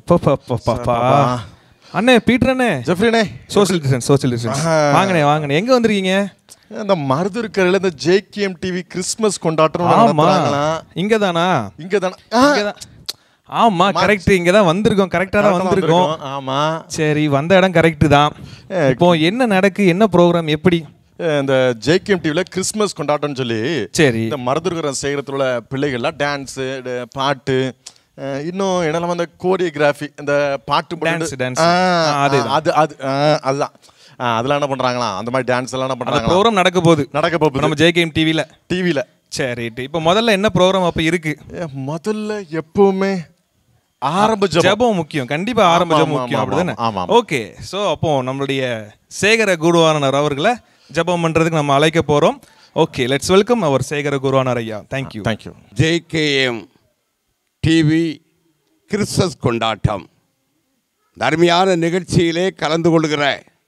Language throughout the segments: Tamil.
அப்பப்பப்பப்பா. அண்ணே பீட்டர் அண்ணே ஜெஃப்ரினே சோஷியல் டிஸ்டன்ஸ் சோஷியல் டிஸ்டன்ஸ் வாங்கண்ணே வாங்கண்ணே எங்க வந்திருக்கீங்க இந்த மருதுருக்கரையில் இந்த ஜேகேஎம் டிவி கிறிஸ்மஸ் கொண்டாட்டம் ஆமா நடத்துறாங்களாம் இங்க தானா இங்க தானே இங்கதான் ஆமா கரெக்ட் இங்க தான் வந்திருக்கோம் கரெக்டா தான் வந்திருக்கோம் ஆமா சரி வந்த இடம் கரெக்ட் தான் இப்போ என்ன நடக்கு என்ன ப்ரோக்ராம் எப்படி அஹ் இந்த ஜேகேஎம் டிவில கிறிஸ்மஸ் கொண்டாட்டம்னு சொல்லி சரி இந்த மருதுருக்கிற சேகரத்தில் உள்ள பிள்ளைகள்லாம் டான்ஸு பாட்டு அஹ் இன்னும் என்னெல்லாம் அந்த கோரியோகிராஃபி இந்த பாட்டு போட்டுட்டு- Dance, dance. ஆ, ஆ, அதேதான். அது அது ஆ, அதுதான் ஆ, அதெல்லாம் என்ன பண்றாங்களா அந்த மாதிரி டான்ஸ் எல்லாம் என்ன அந்த பண்றாங்களா ப்ரோக்ராம் நடக்க போகுது நடக்க போகுது நம்ம ஜேகேஎம் டிவில டிவில சரி இப்போ முதல்ல என்ன ப்ரோக்ராம் அப்ப இருக்கு முதல்ல எப்பவுமே ஆரம்ப ஜெபம் ஜெபம் முக்கியம் கண்டிப்பா ஆரம்ப ஆமா, ஜெபம் ஆமா, முக்கியம் ஆமா, அப்படிதானே ஆமா, ஆமா. ஓகே சோ அப்போ நம்மளுடைய சேகர குருவானவர் அவர்களை ஜெபம் பண்றதுக்கு நம்ம அழைக்க போறோம் ஓகே லெட்ஸ் வெல்கம் அவர் சேகர குருவானர் ஐயா thank you thank you JKM TV Christmas கொண்டாட்டம் இந்த அருமையான நிகழ்ச்சியிலே கலந்து கொள்கிற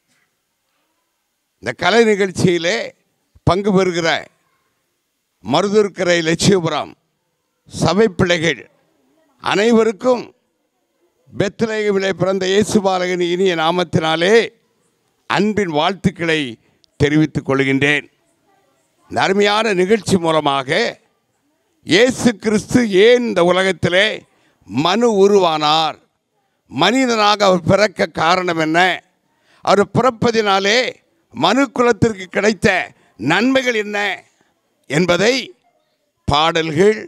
இந்த கலை நிகழ்ச்சியிலே பங்கு பெறுகிற மருதூர்க்கரை லட்சியபுரம் சபை பிள்ளைகள் அனைவருக்கும் பெத்லேகமிலே பிறந்த இயேசு பாலகன் இனிய நாமத்தினாலே அன்பின் வாழ்த்துக்களை தெரிவித்துக் கொள்கின்றேன் இந்த அருமையான நிகழ்ச்சி மூலமாக இயேசு கிறிஸ்து ஏன் இந்த உலகத்திலே மனு உருவானார் மனிதனாக அவர் பிறக்க காரணம் என்ன அவர் பிறப்பதினாலே மனு குலத்திற்கு கிடைத்த நன்மைகள் என்ன என்பதை பாடல்கள்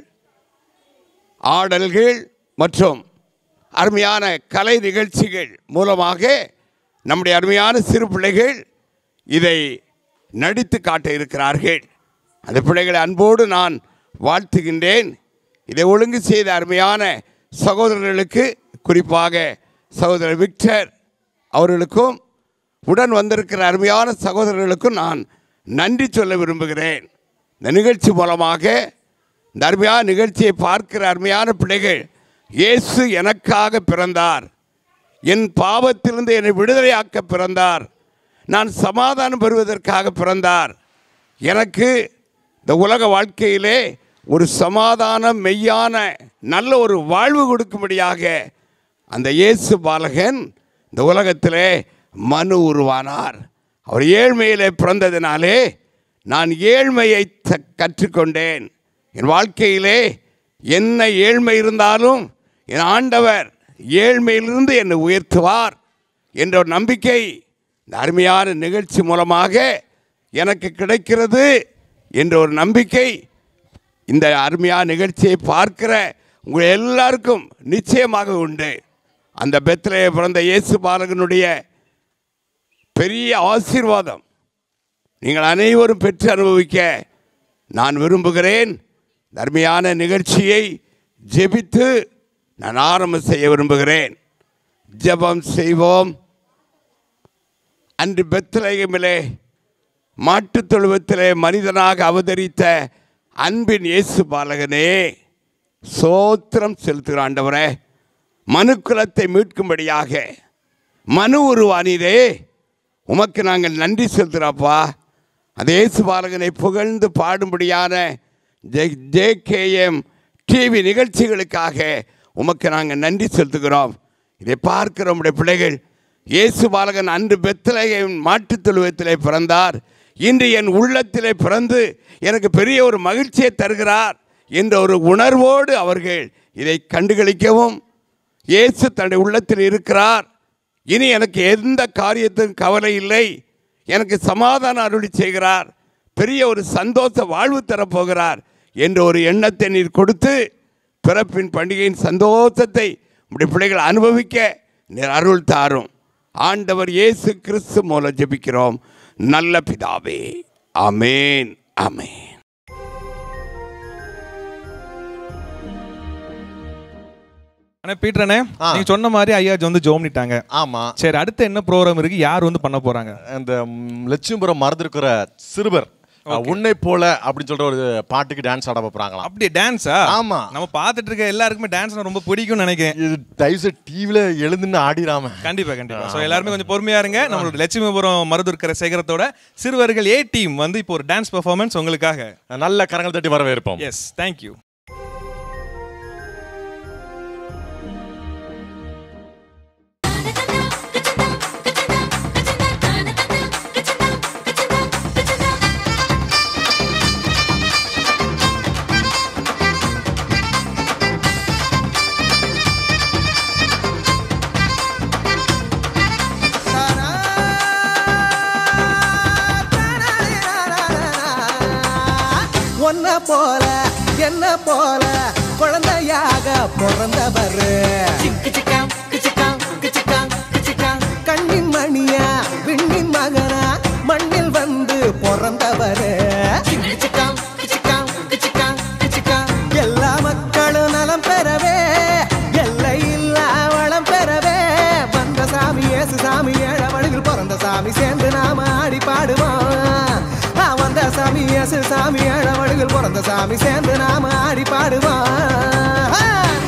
ஆடல்கள் மற்றும் அருமையான கலை நிகழ்ச்சிகள் மூலமாக நம்முடைய அருமையான சிறு பிள்ளைகள் இதை நடித்து காட்ட இருக்கிறார்கள் அந்த பிள்ளைகளை அன்போடு நான் வாழ்த்துகின்றேன் இதை ஒழுங்கு செய்த அருமையான சகோதரர்களுக்கு குறிப்பாக சகோதரர் விக்டர் அவர்களுக்கும் உடன் வந்திருக்கிற அருமையான சகோதரர்களுக்கும் நான் நன்றி சொல்ல விரும்புகிறேன் இந்த நிகழ்ச்சி மூலமாக இந்த அருமையான நிகழ்ச்சியை பார்க்கிற அருமையான பிள்ளைகள் இயேசு எனக்காக பிறந்தார் என் பாவத்திலிருந்து என்னை விடுதலையாக்க பிறந்தார் நான் சமாதானம் பெறுவதற்காக பிறந்தார் எனக்கு இந்த உலக வாழ்க்கையிலே ஒரு சமாதானம் மெய்யான நல்ல ஒரு வாழ்வு கொடுக்கும்படியாக அந்த இயேசு பாலகன் இந்த உலகத்திலே மனு உருவானார் அவர் ஏழ்மையிலே பிறந்ததினாலே நான் ஏழ்மையை த- கற்றுக்கொண்டேன் என் வாழ்க்கையிலே என்ன ஏழ்மை இருந்தாலும் என் ஆண்டவர் ஏழ்மையிலிருந்து என்னை உயர்த்துவார் என்ற ஒரு நம்பிக்கை இந்த அருமையான நிகழ்ச்சி மூலமாக எனக்கு கிடைக்கிறது என்ற ஒரு நம்பிக்கை இந்த அருமையான நிகழ்ச்சியை பார்க்கிற உங்கள் எல்லாருக்கும் நிச்சயமாக உண்டு அந்த பெத்லே பிறந்த இயேசு பாலகனுடைய பெரிய ஆசீர்வாதம் நீங்கள் அனைவரும் பெற்று அனுபவிக்க நான் விரும்புகிறேன் தர்மையான நிகழ்ச்சியை ஜெபித்து நான் ஆரம்பம் செய்ய விரும்புகிறேன் ஜெபம் செய்வோம் அன்று பெத்லகமிலே மாட்டுத் தொழுவத்திலே மனிதனாக அவதரித்த அன்பின் இயேசு பாலகனே சோத்திரம் செலுத்துகிற ஆண்டவரே மனுக்குலத்தை மீட்கும்படியாக மனு உருவானீரே உமக்கு நாங்கள் நன்றி செலுத்துகிறோப்பா அந்த இயேசு பாலகனை புகழ்ந்து பாடும்படியான ஜே ஜேகேஎம் டிவி நிகழ்ச்சிகளுக்காக உமக்கு நாங்கள் நன்றி செலுத்துகிறோம் இதை பார்க்கிற நம்முடைய பிள்ளைகள் இயேசு பாலகன் அன்று பெத்தலையின் மாட்டுத் தொழுவத்திலே பிறந்தார் இன்று என் உள்ளத்திலே பிறந்து எனக்கு பெரிய ஒரு மகிழ்ச்சியை தருகிறார் என்ற ஒரு உணர்வோடு அவர்கள் இதை கண்டுகளிக்கவும் இயேசு தன்னுடைய உள்ளத்தில் இருக்கிறார் இனி எனக்கு எந்த காரியத்தின் கவலை இல்லை எனக்கு சமாதானம் அருளி செய்கிறார் பெரிய ஒரு சந்தோஷ வாழ்வு தரப்போகிறார் என்ற ஒரு எண்ணத்தை நீர் கொடுத்து பிறப்பின் பண்டிகையின் சந்தோஷத்தை உடைய பிள்ளைகள் அனுபவிக்க நீர் அருள் தாரும் ஆண்டவர் இயேசு கிறிஸ்து மூலம் ஜெபிக்கிறோம் நல்ல பிதாவே ஆமேன் ஆமேன் அண்ணே பீட்டர் அண்ணே ஆ. நீங்க சொன்ன மாதிரி ஐயா வந்து ஜோம் பண்ணிட்டாங்க ஆமா சரி அடுத்து என்ன ப்ரோக்ராம் இருக்கு யார் வந்து பண்ண போறாங்க அந்த ம், லட்சுமிபுரம் மறந்துருக்கிற சிறுவர் அஹ், உன்னை போல அப்படின்னு சொல்ற ஒரு பாட்டுக்கு டான்ஸ் ஆட போறாங்களாம் அப்படி டான்ஸா ஆமா. நம்ம பார்த்துட்டு இருக்க எல்லாருக்குமே டான்ஸ் ரொம்ப பிடிக்கும்னு நினைக்கிறேன் இது தயவுசெய்து டிவில எழுந்துன்னு ஆடிராம கண்டிப்பா கண்டிப்பா ஸோ எல்லாருமே கொஞ்சம் பொறுமையா இருங்க நம்மளோட லட்சுமிபுரம் மருதுர்க்கிற சேகரத்தோட சிறுவர்கள் ஏ டீம் வந்து இப்போ ஒரு டான்ஸ் பெர்ஃபார்மன்ஸ் உங்களுக்காக நல்ல கரங்கள் தட்டி வரவேற்போம் எஸ் தேங்க்யூ ஒன்ன போல என்ன போல குழந்தையாக பிறந்தவர் கண்ணின் மணியா விண்ணின் மகனா மண்ணில் வந்து பிறந்தவர் எல்லா மக்களும் நலம் பெறவே எல்லை இல்லா வளம் பெறவே வந்த சாமி ஏசு சாமி ஏழ வழியில் பிறந்த சாமி சேர்ந்து நாம ஆடி பாடுவோம் ஆ, வந்த சாமி ஏசு சாமி ஏழ வழியில் பிறந்த சாமி சேர்ந்து நாம ஆடி பாடுவோம் ஆ.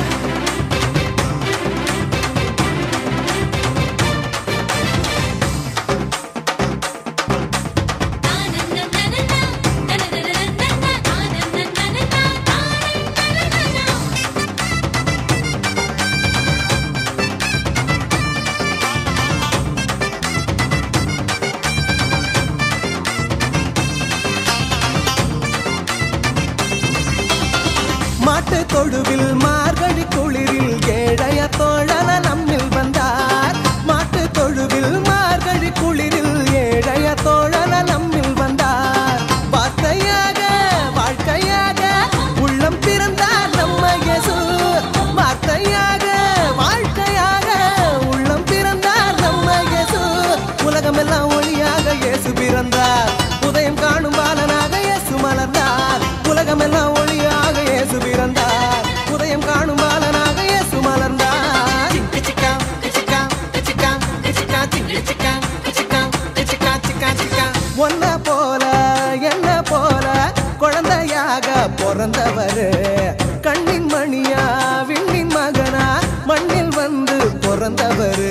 மாட்டு தொழுவில் மார்கழி குளிரில் ஏழைய தோழன நம்மில் வந்தார் மாட்டு தொழுவில் மார்கழி குளிரில் ஏழைய தோழன நம்மில் வந்தார் வார்த்தையாக வாழ்க்கையாக உள்ளம் பிறந்தார் நம்ம இயேசு வார்த்தையாக வாழ்க்கையாக உள்ளம் பிறந்தார் நம்ம இயேசு உலகமெல்லாம் ஒளியாக இயேசு பிறந்தார் உதயம் காணும் பாலனாக இயேசு மலர்ந்தார் உலகமெல்லாம் ஒளியாக இயேசு பிறந்தார் உதயம் காணும் பாலனாக இயேசு மலர்ந்தார் ஒன்ன போல என்ன போல குழந்தையாக பிறந்தவர் கண்ணின் மணியா விண்ணின் மகனா மண்ணில் வந்து பிறந்தவர்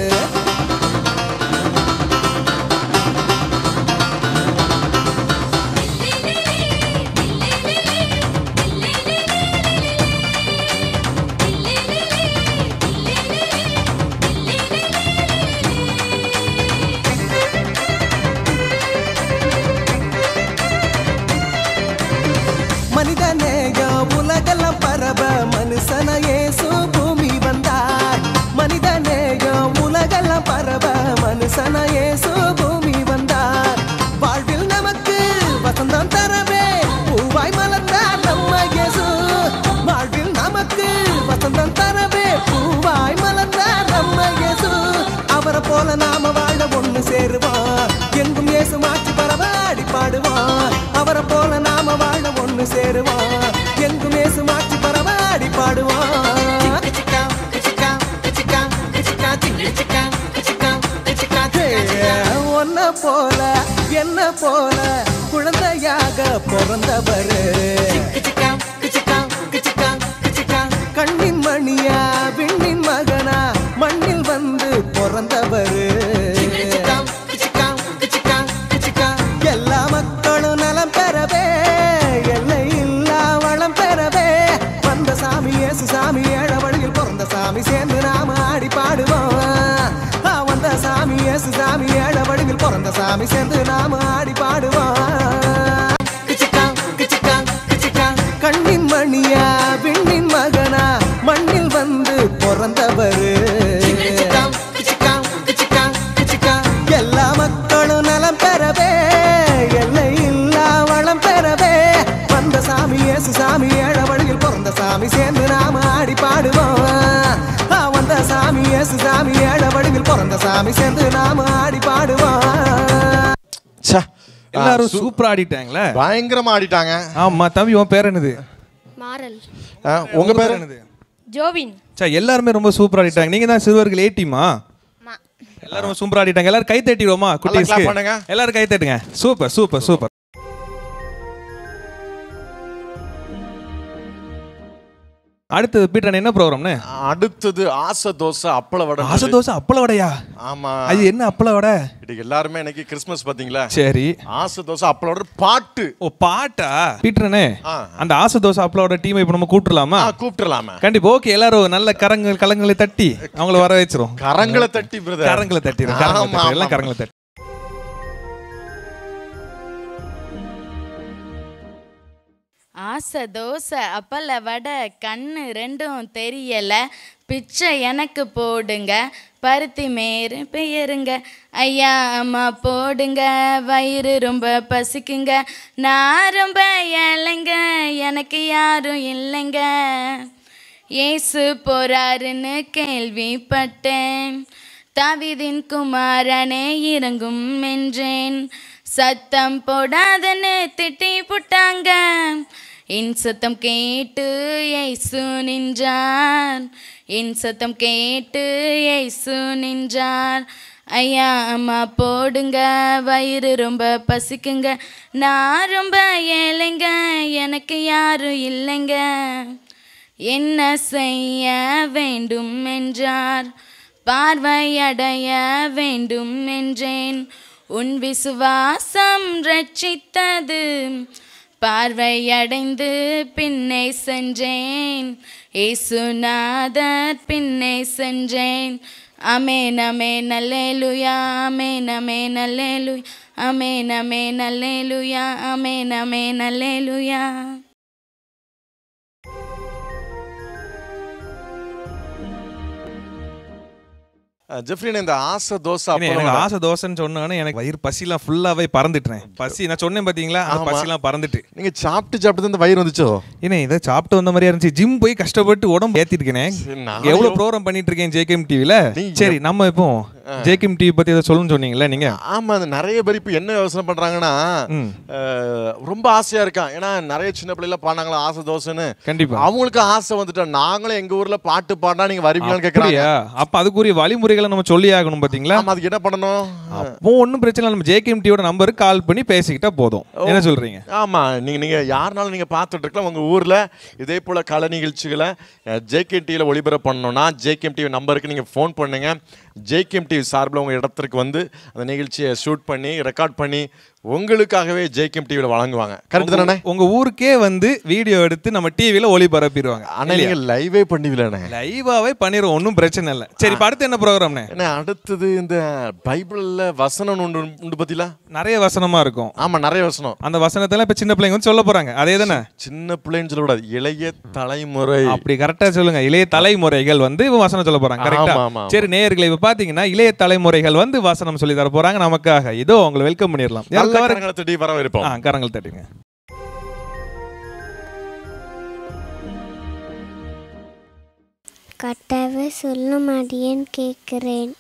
மனிதநேய உலகெல்லாம் பரவ மனுஷன இயேசு பூமி வந்தார் மனிதநேய உலகெல்லாம் பரவ மனுஷன இயேசு பூமி வந்தார் வாழ்வில் நமக்கு வசந்தம் தரவே பூவாய் மலர்ந்தார் நம்ம இயேசு வாழ்வில் நமக்கு வசந்தம் தரவே பூவாய் மலர்ந்தார் நம்ம இயேசு அவரை போல நாம வாழ ஒண்ணு சேருவோம் எங்கும் இயேசு மாற்றி பரவ ஆடி பாடுவோம் அவரை போல நாம வாழ ஒண்ணு சேருவோம் எங்கும் இயேசு மாற்றி பரவ ஆடி பாடுவோம் ஒன்ன போல என்ன போல குழந்தையாக பிறந்தவர் கண்ணின் மணியா விண்ணின் மகனா மண்ணில் வந்து பிறந்தவர் எல்லா மக்களும் நலம் பெறவே எல்லை இல்லா வளம் பெறவே வந்த சாமி இயேசு சாமி ஏழ வழியில் பிறந்த சாமி சேர்ந்து நாம ஆடி பாடுவோம் ஆ, வந்த சாமி இயேசு சாமி ஏழ வழியில் பிறந்த சாமி சேர்ந்து நாம ஆடி பாடுவோம் கண்ணின் மணியா விண்ணின் மகனா மண்ணில் வந்து பிறந்தவர் எல்லா மக்களும் நலம் பெறவே எல்லை இல்லா வளம் பெறவே வந்த சாமி இயேசு சாமி ஏழ வழியில் பிறந்த சாமி சேர்ந்து நாம ஆடி பாடுவோம் ஆ, வந்த சாமி இயேசு சாமி ஏழ வழியில் பிறந்த சாமி சேர்ந்து நாம ஆடி பாடுவோம் ச்சே. எல்லாரும் ஆ, சு- சூப்பரா ஆடிட்டாங்களே பயங்கரமா ஆடிட்டாங்க ஆமா தம்பி உன் பேர் என்னது மாறல் ஆ, உங்க பேரு என்னது ஜோவின் சா எல்லாருமே ரொம்ப சூப்பரா ஆடிட்டாங்க நீங்க தான் சிறுவர்கள் ஏட்டிமா மா எல்லாரும் சூப்பரா ஆடிட்டாங்க எல்லாரும் கை தட்டிடுவோமா clap குட்டீஸ்க்கு பண்ணுங்க. எல்லாரும் கை தட்டுங்க சூப்பர் சூப்பர் சூப்பர் அடுத்தது பீட்டர் என்ன ப்ரோக்ராம்னு அடுத்தது ஆசை தோசை அப்பள வடை ஆசை தோசை அப்பள வடையா ஆமா அது என்ன அப்பள வடை இன்னைக்கு எல்லாருமே இன்னைக்கு கிறிஸ்மஸ் பாத்தீங்களா சரி ஆசை தோசை அப்பள வடை பாட்டு ஓ பாட்டா பீட்டர்னே ஆ. அந்த ஆசை தோசை அப்பளோட டீமை இப்போ நம்ம கூப்பிட்டுலாமா ஆ, கூப்பிட்டுறலாமே கண்டிப்பா ஓகே எல்லாரும் நல்ல கரங்கள் கலங்களை தட்டி அவங்கள வர வச்சிரும் கரங்களை தட்டி பிரதர் கரங்களை தட்டிடும் கரங்களை ஆமா, தட்டி எல்லாம் ஆமா. கரங்களை தட்டி ஆசை தோசை அப்பள வடை கண்ணு ரெண்டும் தெரியல பிச்சை எனக்கு போடுங்க பருத்தி மேரு பெயருங்க ஐயா அம்மா போடுங்க வயிறு ரொம்ப பசிக்குங்க நான் ரொம்ப ஏழைங்க எனக்கு யாரும் இல்லைங்க ஏசு போறாருன்னு கேள்விப்பட்டேன் தாவீதின் குமாரனே இறங்கும் என்றேன் சத்தம் போடாதன்னு திட்டி புட்டாங்க என் சத்தம் கேட்டு ஏசு நின்றார் என் சத்தம் கேட்டு ஏசு நின்றார் ஐயா அம்மா போடுங்க வயிறு ரொம்ப பசிக்குங்க நான் ரொம்ப ஏழைங்க எனக்கு யாரும் இல்லைங்க என்ன செய்ய வேண்டும் என்றார் பார்வையடைய வேண்டும் என்றேன் உன் விசுவாசம் ரட்சித்தது பார்வையடைந்து பின்னே சென்றேன் ஏசுநாதர் பின்னே சென்றேன் அமேன் அமேன் அல்லேலுயா அமேன் அமேன் அல்லேலுயா அமேன் அமேன் அல்லேலுயா அமேன் அமேன் அல்லேலுயா அஹ் ஜெஃப்ரின் இந்த ஆசை தோசை ஏன்னா, அப்பளம் எனக்கு வடை. ஆசை தோசைன்னு சொன்னோன்னே எனக்கு வயிறு பசிலாம் ஃபுல்லாவே பறந்துட்டேன் பசி நான் சொன்னேன் பாத்தீங்களா அந்த ஆமா. பசிலாம் பறந்துட்டு நீங்க சாப்பிட்டு சாப்பிட்டு தான் இந்த வயிறு வந்துச்சோ ஏன்னா இதை சாப்பிட்டு வந்த மாதிரியா இருந்துச்சு ஜிம் போய் கஷ்டப்பட்டு உடம்பு ஏத்திருக்கேனே சரி, நான் எவ்வளவு எவ்வ- ப்ரோக்ராம் பண்ணிட்டு இருக்கேன் ஜேகேஎம் டிவில நீ சரி நம்ம இப்போ ஜேகேஎம் டிவி பத்தி ஏதோ சொல்லணும்னு சொன்னீங்கல்ல நீங்க ஆமா அது நிறைய பேர் இப்போ என்ன யோசனை பண்றாங்கன்னா ம். அஹ், ரொம்ப ஆசையா இருக்கான் ஏன்னா நிறைய சின்ன பிள்ளைல பாடினாங்களா ஆசை தோசைன்னு கண்டிப்பா அவங்களுக்கு ஆசை வந்துட்டா நாங்களும் எங்க ஊர்ல பாட்டு பாடினா நீங்க வருவீங்களான்னு கேக்குறாங்க அப்படியா அப்ப அதுக்குரிய வழிமுறைகளை நம்ம சொல்லி ஆகணும் பாத்தீங்களா ஆமா அதுக்கு என்ன பண்ணணும் அப்போ ஒன்றும் பிரச்சனை இல்லை நம்ம ஜேகேஎம் டிவியோட நம்பருக்கு கால் பண்ணி பேசிக்கிட்டா போதும் என்ன சொல்றீங்க ஆமா நீங்க நீங்க யாருனாலும் நீங்க பார்த்துட்டு இருக்கலாம் உங்க ஊர்ல இதே போல கலை நிகழ்ச்சிகளை ஜேகேஎம் டிவியில் ஒளிபரப்பு பண்ணணும்னா ஜேகேஎம் டிவி நம்பருக்கு நீங்க ஃபோன் பண்ணுங்க ஜேகேஎம் டிவி சார்பில் உங்க இடத்திற்கு வந்து அந்த நிகழ்ச்சியை ஷூட் பண்ணி ரெக்கார்ட் பண்ணி உங்களுக்காகவே ஜேகேஎம் டிவியில் வழங்குவாங்க கரெக்ட் தானே உங்க ஊருக்கே வந்து வீடியோ எடுத்து நம்ம டிவில ஒளிபரப்பிடுவாங்க ஆனா நீங்க லைவே பண்ணுவீங்களே லைவாவே பண்ணிடுவோம் ஒன்றும் பிரச்சனை இல்லை சரி இப்ப அடுத்து என்ன ப்ரோக்ராம்னே என்ன அடுத்தது இந்த பைபிள்ல வசனம் உண்டு உண்டு பத்திலா நிறைய வசனமா இருக்கும் ஆமா நிறைய வசனம் அந்த வசனத்தெல்லாம் இப்ப சின்ன பிள்ளைங்க வந்து சொல்ல போறாங்க அதே தானே சின்ன பிள்ளைன்னு சொல்லக்கூடாது இளைய தலைமுறை அப்படி கரெக்டா சொல்லுங்க இளைய தலைமுறைகள் வந்து இப்ப வசனம் சொல்ல போறாங்க கரெக்டா ஆமா, ஆமா, ஆமா. சரி நேயர்களை இப்ப பாத்தீங்கன்னா இளைய தலைமுறைகள் வந்து வசனம் சொல்லி தர போறாங்க நமக்காக இதோ உங்களை வெல்கம் பண்ணிடலாம் நல்ல யாருக்காவது- கரங்களை தட்டி வரவேற்போம் ஆ கரங்கள் தட்டுங்க கட்டவை சொல்ல மாட்டேன் கேட்கிறேன்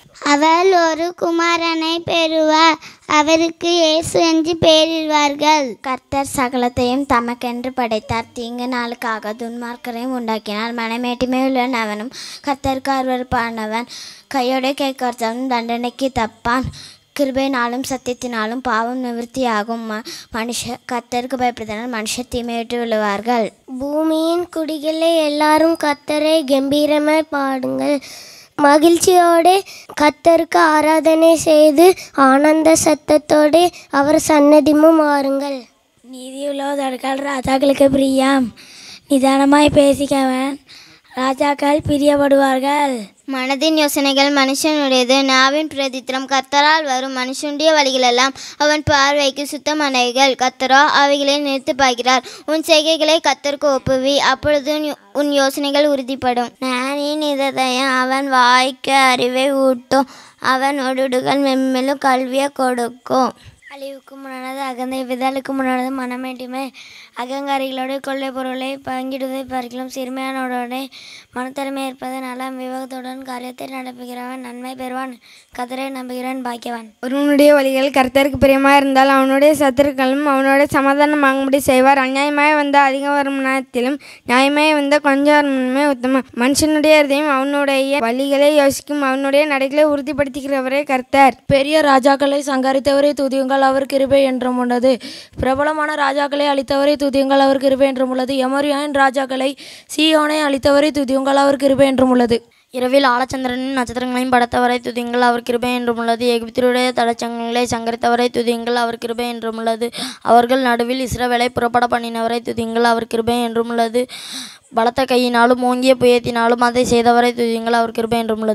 அவள் ஒரு குமாரனை பெறுவார் அவருக்கு இயேசு என்று பெயரிடுவார்கள் கர்த்தர் சகலத்தையும் தமக்கென்று படைத்தார் தீங்கு நாளுக்காக துன்மார்க்கரையும் உண்டாக்கினார் மனமேட்டுமே உள்ளவனும் கர்த்தருக்கு அருவருப்பானவன் கையோட கேட்கறவன் தண்டனைக்கு தப்பான் கிருபையினாலும் சத்தியத்தினாலும் பாவம் நிவர்த்தியாகும் ம- மனுஷ கர்த்தருக்கு பயப்படுத்தினால் மனுஷ தீமையிட்டு விழுவார்கள் பூமியின் குடிகளே எல்லாரும் கர்த்தரை கம்பீரமாய் பாடுங்கள் மகிழ்ச்சியோடு கர்த்தருக்கு ஆராதனை செய்து ஆனந்த சத்தத்தோடு அவர் சன்னதிமும் மாறுங்கள் நீதியுள்ளவர்கள் ராஜாக்களுக்கு பிரியம் நிதானமாய் பேசிக்கவன் ராஜாக்கள் பிரியப்படுவார்கள் மனதின் யோசனைகள் மனுஷனுடையது நாவின் பிரதித்திரம் கர்த்தரால் வரும் மனுஷனுடைய வழிகளெல்லாம் அவன் பார்வைக்கு சுத்தமானவைகள் கர்த்தரோ அவைகளை நிறுத்து பார்க்கிறார் உன் செய்கைகளை கர்த்தருக்கு ஒப்புவி அப்பொழுது உன் யோ- உன் யோசனைகள் உறுதிப்படும் ஞானியின் இதயம் அவன் வாய்க்கு அறிவை ஊட்டும் அவன் ஒடுடுகள் மென்மேலும் கல்வியை கொடுக்கும் அழிவுக்கு முன்னானது அகந்தை விதலுக்கு முன்னானது மனமேட்டிமை அகங்காரிகளோடு கொள்ளை பொருளை பங்கிடுவதை பார்க்கலாம் சிறுமையானோட மனத்தன்மை இருப்பது நலம் விவேகத்துடன் காரியத்தை நடப்புகிறவன் நன்மை பெறுவான் கதரை நம்புகிறவன் பாக்கியவான் ஒருவனுடைய வழிகள் கர்த்தருக்கு பிரியமாக இருந்தால் அவனுடைய சத்துருக்களும் அவனோட சமாதானம் வாங்கும்படி செய்வார் அநியாயமாய் வந்த அதிக வருமானத்திலும் நியாயமாய் வந்த கொஞ்ச வருமானமே உத்தமம் மனுஷனுடைய இருதயம் அவனுடைய வழிகளை யோசிக்கும் அவனுடைய நடைகளை உறுதிப்படுத்துகிறவரே கர்த்தர் பெரிய ராஜாக்களை சங்கரித்தவரை துதியுங்கள் அவர் கிருபை என்றும் உள்ளது பிரபலமான ராஜாக்களை அளித்தவரை துதியுங்கள் அவர் கிருபை என்றும் உள்ளது எமரியாவின் ராஜாக்களை சீயோனை அளித்தவரை துதியுங்கள் அவர் கிருபை என்றும் உள்ளது இரவில் ஆலச்சந்திரனின் நட்சத்திரங்களையும் படைத்தவரை துதியுங்கள் அவர் கிருபை என்றும் உள்ளது எகிப்தியுடைய தடச்சங்களை சங்கரித்தவரை துதியுங்கள் அவர் கிருபை என்றும் உள்ளது அவர்கள் நடுவில் இஸ்ரவேலை புறப்பட பண்ணினவரை துதியுங்கள் அவர் கிருபை என்றும் உள்ளது பலத்த கையினாலும் ஓங்கிய புயத்தினாலும் அதை செய்தவரை துதியுங்கள் அவர் கிருபை என்றும் உள்ளது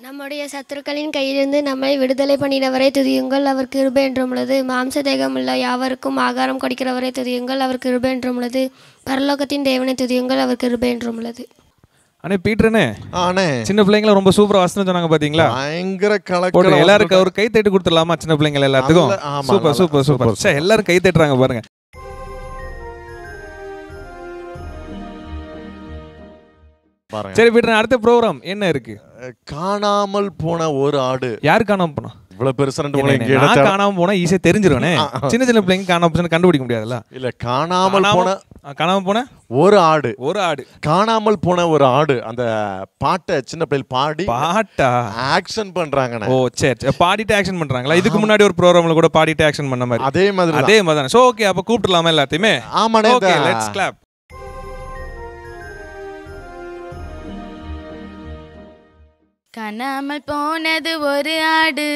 நம்முடைய சத்துருக்களின் கையிலிருந்து நம்மை விடுதலை பண்ணினவரை துதியுங்கள் அவர் கிருபை என்றும் உள்ளது மாம்ச தேகமுள்ள யாவருக்கும் ஆகாரம் கொடுக்கிறவரை துதியுங்கள் அவர் கிருபை என்றும் உள்ளது பரலோகத்தின் தேவனை துதியுங்கள் அவர் கிருபை என்றும் உள்ளது அண்ணே பீட்டர்னே ஆனே சின்ன பிள்ளைங்கள ரொம்ப சூப்பரா வசனம் சொன்னாங்க பாத்தீங்களா பயங்கர போட்டு கலக்கல எல்லாருக்கும் ஒரு கை தட்டி கொடுத்துடலாமா சின்ன பிள்ளைங்க எல்லாத்துக்கும் நல்ல- ஆமா, சூப்பர் நல்லா- சூப்பர் சூப்பர் சூப்பர், சே எல்லாரும் கை தட்டுறாங்க பாருங்க பாருங்க சரி பீட்டர் அடுத்த ப்ரோக்ராம் என்ன இருக்கு காணாமல் போன ஒரு ஆடு யாரு காணாம போனா இவ்வளவு பெருசா ரெண்டு என்ன, மூணு என்ன, இங்க நான் இடத்த- காணாம போனா ஈஸியா தெரிஞ்சிருவேனே சின்ன சின்ன பிள்ளைங்க காணாம போச்சுன்னா கண்டுபிடிக்க முடியாதுல்ல இல்ல காணாமல் காணாம- போன ஆ, காணாம போன ஒரு ஆடு ஒரு ஆடு காணாமல் போன ஒரு ஆடு அந்த பாட்டை சின்ன பிள்ளைகள் பாடி பாட்டா ஆக்ஷன் பண்றாங்கண்ணே ஓ சரி சரி பாடிட்டு ஆக்ஷன் பண்றாங்களா இதுக்கு முன்னாடி ஒரு ப்ரோக்ராம்ல கூட பாடிட்டு ஆக்ஷன் பண்ண மாதிரி அதே மாதிரி தான். அதே மாதிரி தானே சோ ஓகே அப்ப கூப்பிட்டுலாமா எல்லாத்தையுமே ஆமாண்ணே ஓகே இந்த- லெட்ஸ் கிளாப் காணாமல் போனது ஒரு ஆடு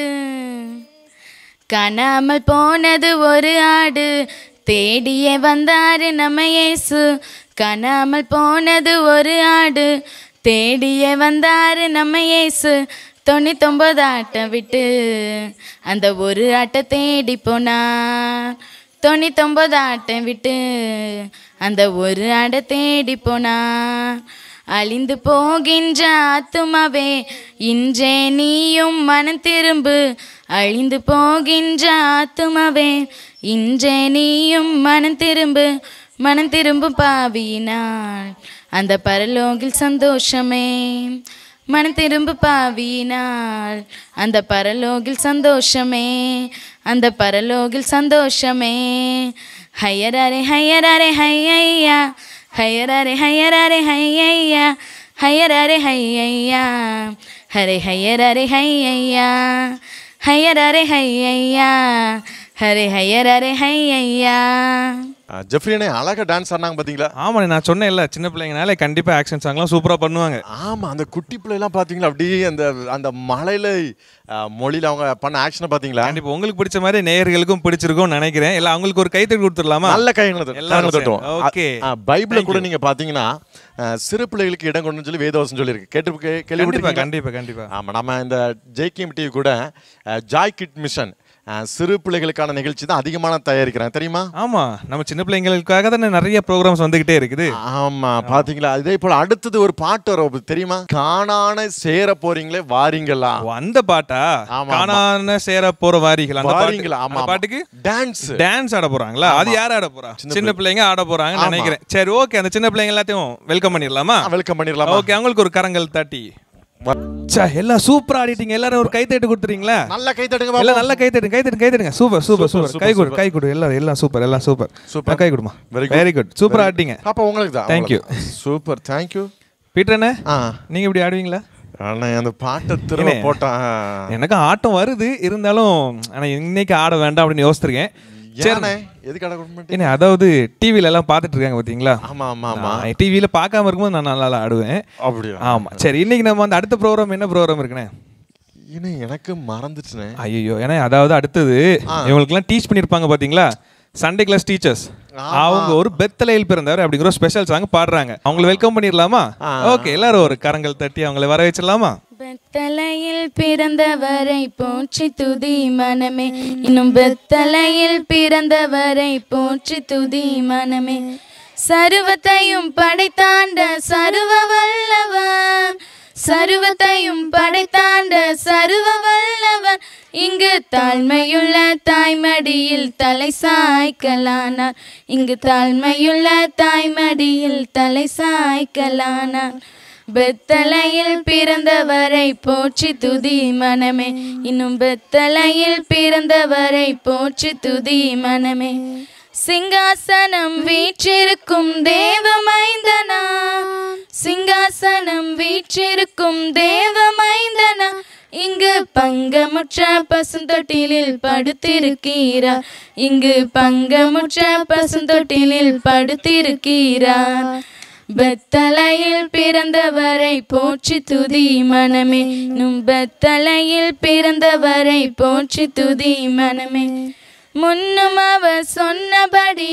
காணாமல் போனது ஒரு ஆடு தேடியே வந்தாரு நம்ம இயேசு காணாமல் போனது ஒரு ஆடு தேடியே வந்தாரு நம்ம இயேசு தொண்ணூத்தொம்பது ஆட்டம் விட்டு அந்த ஒரு ஆட்டை தேடி போனார் தொண்ணூத்தொம்பது ஆட்டம் விட்டு அந்த ஒரு ஆடை தேடி போனார் அழிந்து போகின்ற ஆத்துமாவே இன்றே நீயும் மனம் திரும்பு அழிந்து போகின்ற ஆத்துமாவே இன்றே நீயும் மனம் திரும்பு மனம் திரும்பும் பாவியினால் அந்த பரலோகில் சந்தோஷமே மனம் திரும்பு பாவியினால் அந்த பரலோகில் சந்தோஷமே அந்த பரலோகில் சந்தோஷமே ஹையரே ஹையரே ஹையா ஹையரே ஹையரே ஹையா ஹையரே ஹையா ஹரே ஹையரே ஹையா ஹையரே ஹையா ஹரே ஹையரே ஹையா ஆ, ஜெஃப்ரினே அழகா டான்ஸ் ஆடினாங்க பாத்தீங்களா ஆமாண்ணே நான் சொன்னேன்ல சின்ன பிள்ளைங்கனாலே கண்டிப்பா ஆக்ஷன் சாங்லாம் சூப்பரா பண்ணுவாங்க ஆமா அந்த குட்டி பிள்ளைலாம் பாத்தீங்களா அப்படியே அந்த அந்த மலையில ஆ, மொழியில அவங்க பண்ண ஆக்ஷனை பாத்தீங்களா கண்டிப்பா உங்களுக்கு பிடிச்ச மாதிரி நேயர்களுக்கும் பிடிச்சிருக்கும்னு நினைக்கிறேன் இல்ல அவங்களுக்கு ஒரு கைத்தறி கொடுத்துடலாமா நல்ல கைங்களை எல்லாரும் சேர்ந்து. Okay. பைபிள கூட நீங்க பாத்தீங்கன்னா ஆ, சிறு பிள்ளைகளுக்கு இடம் கொண்டு சொல்லி வேதவசம் சொல்லி இருக்கு கேட்டு கே- கண்டிப்பா கேள்விப்பட்டிருக்கீங்களா? கண்டிப்பா கண்டிப்பா ஆமா நம்ம இந்த ஜேகேம் டிவி கூட ஆ, ஜாய் கிட் மிஷன் ஆ, சிறு பிள்ளைகளுக்கான நிகழ்ச்சி தான் அதிகமான தயாரிக்கிறேன் தெரியுமா ஆமா நம்ம சின்ன பிள்ளைங்களுக்காக தானே நிறைய ப்ரோக்ராம்ஸ் வந்துகிட்டே இருக்குது ஆமா பாத்தீங்களா இதே போல அடுத்தது ஒரு பாட்டு வரும் தெரியுமா காணான சேர போறீங்களே வாரீங்களா ஓ, அந்த பாட்டா ஆமா. காணான சேர போற வாரிகள் அந்த வாரீங்களா பாட்டு ஆமா அந்த பாட்டுக்கு டான்ஸ் டான்ஸ் ஆட போறாங்களா அது யார் ஆட போறா சின்ன பிள்ளைங்க ஆட போறாங்கன்னு ஆமா. நினைக்கிறேன் சரி ஓகே அந்த சின்ன பிள்ளைங்க எல்லாத்தையும் வெல்கம் பண்ணிடலாமா வெல்கம் பண்ணிடலாமா ஓகே அவங்களுக்கு ஒரு கரங்கள் தட்டி ச்சே, எல்லாம் சூப்பரா ஆடிட்டீங்க எல்லாரும் ஒரு கை தட்டு கொடுத்துறீங்களா நல்ல கை தட்டுங்க எல்லாம் பாப்போம். நல்ல கை தட்டுங்க கை தட்டுங்க கை தட்டுங்க super super Super, super super, கை கொடு super. கை கொடு எல்லாம் எல்லாம் சூப்பர் எல்லாம் சூப்பர் Super. கை கொடுமா Very good. வெரி குட் சூப்பரா ஆடிட்டீங்க பாப்பா உங்களுக்கு தான் Thank you. Super thank you Peter அண்ணே ஆ நீங்க இப்படி ஆடுவீங்களா அண்ணா அந்த பாட்டை திரும்ப என்ன? போட்டான் எனக்கு ஆட்டம் வருது இருந்தாலும் ஆனா இன்னைக்கு ஆட வேண்டாம் அப்படின்னு யோசிச்சிருக்கேன் ஏண்ணே எதுக்கு அட கொடுக்க மாட்டீங்க? என்ன அதாவது டிவில எல்லாம் பார்த்துட்டு இருக்காங்க பாத்தீங்களா ஆமா ஆமா ஆமா டிவியில பார்க்காம இருக்கும்போது நான் நல்லா ஆடுவேன் அப்படியா ஆமா சரி இன்னைக்கு நம்ம அந்த அடுத்த ப்ரோக்ராம் என்ன ப்ரோக்ராம் இருக்குண்ணே இன்னும் எனக்கு மறந்துச்சுனே ஐயோ ஏன்னா அதாவது அடுத்தது இவங்களுக்குலாம் டீச் பண்ணியிருப்பாங்க பாத்தீங்களா சண்டே கிளாஸ் டீச்சர்ஸ் அவங்க ஒரு பெத்தலையில் பிறந்தவர் அப்படிங்கிற ஸ்பெஷல் சாங் பாடுறாங்க அவங்களை வெல்கம் பண்ணிடலாமா ஓகே எல்லாரும் ஒரு கரங்கள் தட்டி அவங்களை வர வச்சிடலாமா பெத்தலையில் பிறந்தவரை போற்றி துதி மனமே இன்னும் பெத்தலையில் பிறந்தவரை போற்றி துதி மனமே சருவத்தையும் படைத்தாண்ட சருவ வல்லவன் சருவத்தையும் படைத்தாண்ட சருவ வல்லவன் இங்கு தாழ்மையுள்ள தாய்மடியில் தலை சாய்க்கலானார் இங்கு தாழ்மையுள்ள தாய்மடியில் தலை சாய்க்கலானார் பெத்தலையில் பிறந்தவரை போற்றி துதி மனமே இன்னும் பெத்தலையில் பிறந்தவரை போற்றி துதி மனமே சிங்காசனம் வீற்றிருக்கும் தேவமைந்தனா சிங்காசனம் வீற்றிருக்கும் தேவமைந்தனா இங்கு பங்கமுற்ற பசுந்தொட்டிலில் படுத்திருக்கிறார் இங்கு பங்கமுற்ற பசுந்தொட்டிலில் படுத்திருக்கிறார் பெத்தலையில் பிறந்தவரை போற்றி துதி மனமே நும் பெத்தலையில் பிறந்தவரை போற்றி துதி மனமே முன்னும் அவர் சொன்னபடி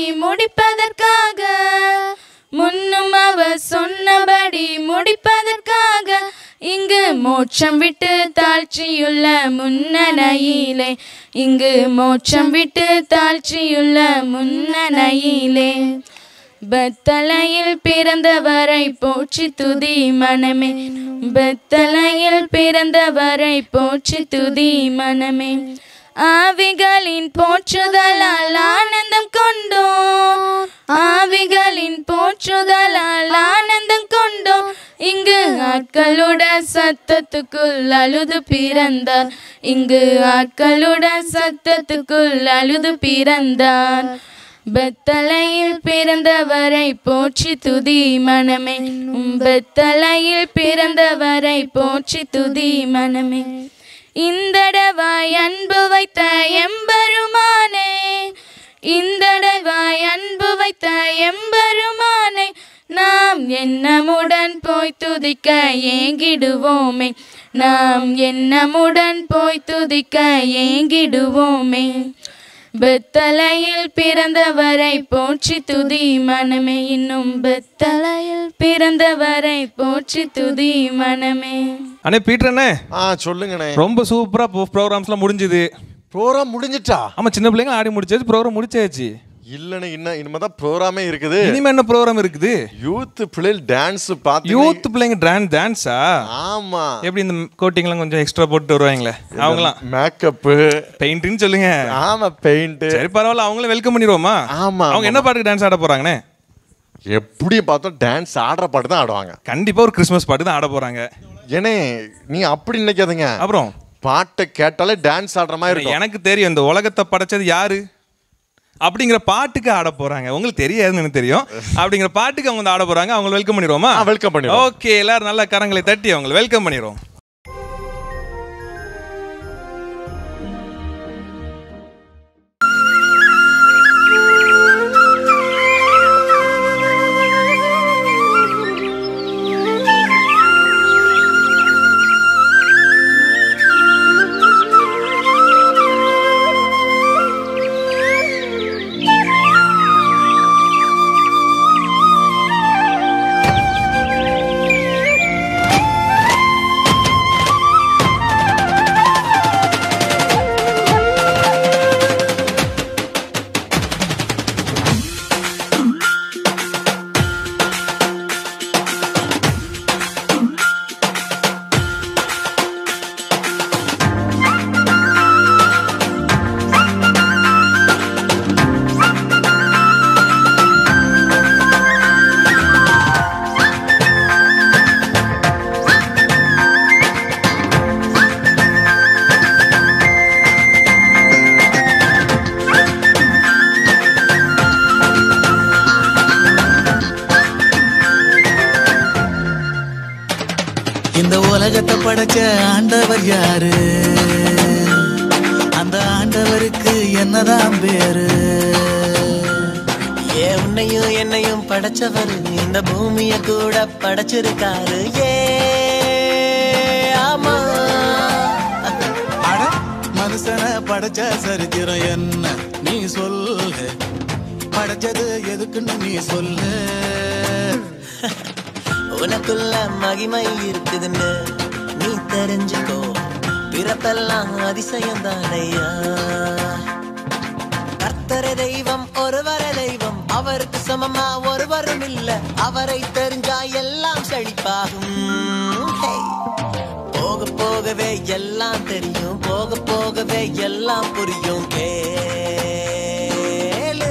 முடிப்பதற்காக முன்னும் அவர் சொன்னபடி முடிப்பதற்காக இங்கு மோட்சம் விட்டு தாழ்ச்சியுள்ள முன்னணையிலே இங்கு மோட்சம் விட்டு தாழ்ச்சியுள்ள முன்னணையிலே பெத்தலையில் பிறந்தவரை போற்றி துதி மனமே பெத்தலையில் பிறந்தவரை போற்றி துதி மனமே ஆவிகளின் போற்றுதலால் ஆனந்தம் கொண்டோம் ஆவிகளின் போற்றுதலால் ஆனந்தம் கொண்டோம் இங்கு ஆட்களுட சத்தத்துக்குள் அழுது பிறந்தார் இங்கு ஆட்களுட சத்தத்துக்குள் அழுது பிறந்தார் பெத்தலையில் பிறந்தவரை போற்றி துதி மனமே உம் பெத்தலையில் பிறந்தவரை போற்றி துதி மனமே இந்தடவாய் அன்பு வைத்த எம்பெருமானே இந்தடவாய் அன்பு வைத்த எம்பெருமானே நாம் எண்ணமுடன் போய் துதிக்க ஏங்கிடுவோமே நாம் எண்ணமுடன் போய் துதிக்க ஏங்கிடுவோமே பெத்தலையில் பிறந்தவரை போற்றி துதி மனமே இன்னும் பெத்தலையில் பிறந்தவரை போற்றி துதி மனமே அண்ணே பீட்டர் அண்ணே ஆ சொல்லுங்கண்ணே ரொம்ப சூப்பரா ப்ரோக்ராம்ஸ்லாம் முடிஞ்சுது ப்ரோக்ராம் முடிஞ்சிட்டா ஆமா சின்ன பிள்ளைங்க ஆடி முடிச்சாச்சு ப்ரோக்ராம் முடிச்சாச்சு இல்லைண்ணே இன்னும் இனிமே தான் ப்ரோக்ராமே இருக்குது இனிமே என்ன ப்ரோக்ராம் இருக்குது யூத் பிள்ளைகள் டான்ஸ் பார்த்து யூத் பிள்ளைங்க டான்ஸ் டான்ஸா ஆமா எப்படி இந்த கோட்டிங்லாம் கொஞ்சம் எக்ஸ்ட்ரா போட்டு வருவாங்களே அவங்களாம் மேக்கப்பு பெயிண்டின்னு சொல்லுங்க ஆமா பெயிண்ட் சரி பரவாயில்ல அவங்கள வெல்கம் பண்ணிடுவோமா ஆமா, அவங்க என்ன பாட்டுக்கு டான்ஸ் ஆட போறாங்கண்ணே எப்படி பார்த்தோம் டான்ஸ் ஆடுற பாட்டு தான் ஆடுவாங்க கண்டிப்பா ஒரு கிறிஸ்மஸ் பாட்டு தான் ஆட போறாங்க ஏனே நீ அப்படி நினைக்காதீங்க அப்புறம் பாட்டை கேட்டாலே டான்ஸ் ஆடுற மாதிரி இருக்கும் எனக்கு தெரியும் இந்த உலகத்தை படைச்சது யாரு அப்படிங்கிற பாட்டுக்கு ஆட போறாங்க உங்களுக்கு தெரியாதுன்னு எனக்கு தெரியும் அப்படிங்கிற பாட்டுக்கு அவங்க வந்து ஆட போறாங்க அவங்களை வெல்கம் பண்ணிடுவோமா வெல்கம் பண்ணிடுவோம் ஓகே எல்லாரும் நல்ல கரங்களை தட்டி அவங்களை வெல்கம் பண்ணிடுவோம் இந்த உலகத்தை படைச்ச ஆண்டவர் யாரு அந்த ஆண்டவருக்கு என்னதான் பேரு ஏ உன்னையும் என்னையும் படைச்சவர் இந்த பூமிய கூட படைச்சிருக்காரு ஏ ஆமா அட மனுஷனை படைச்ச சரித்திரம் என்ன நீ சொல்லு படைச்சது எதுக்குன்னு நீ சொல்லு உனக்குள்ள மகிமை இருக்குதுன்னு நீ தெரிஞ்சுக்கோ பிறப்பெல்லாம் அதிசயம் தானையா கர்த்தரே தெய்வம் ஒருவரே தெய்வம் அவருக்கு சமமா ஒருவரும் இல்ல அவரை தெரிஞ்சா எல்லாம் செழிப்பாகும் ஹே! போக போகவே எல்லாம் தெரியும் போக போகவே எல்லாம் புரியும் கேளு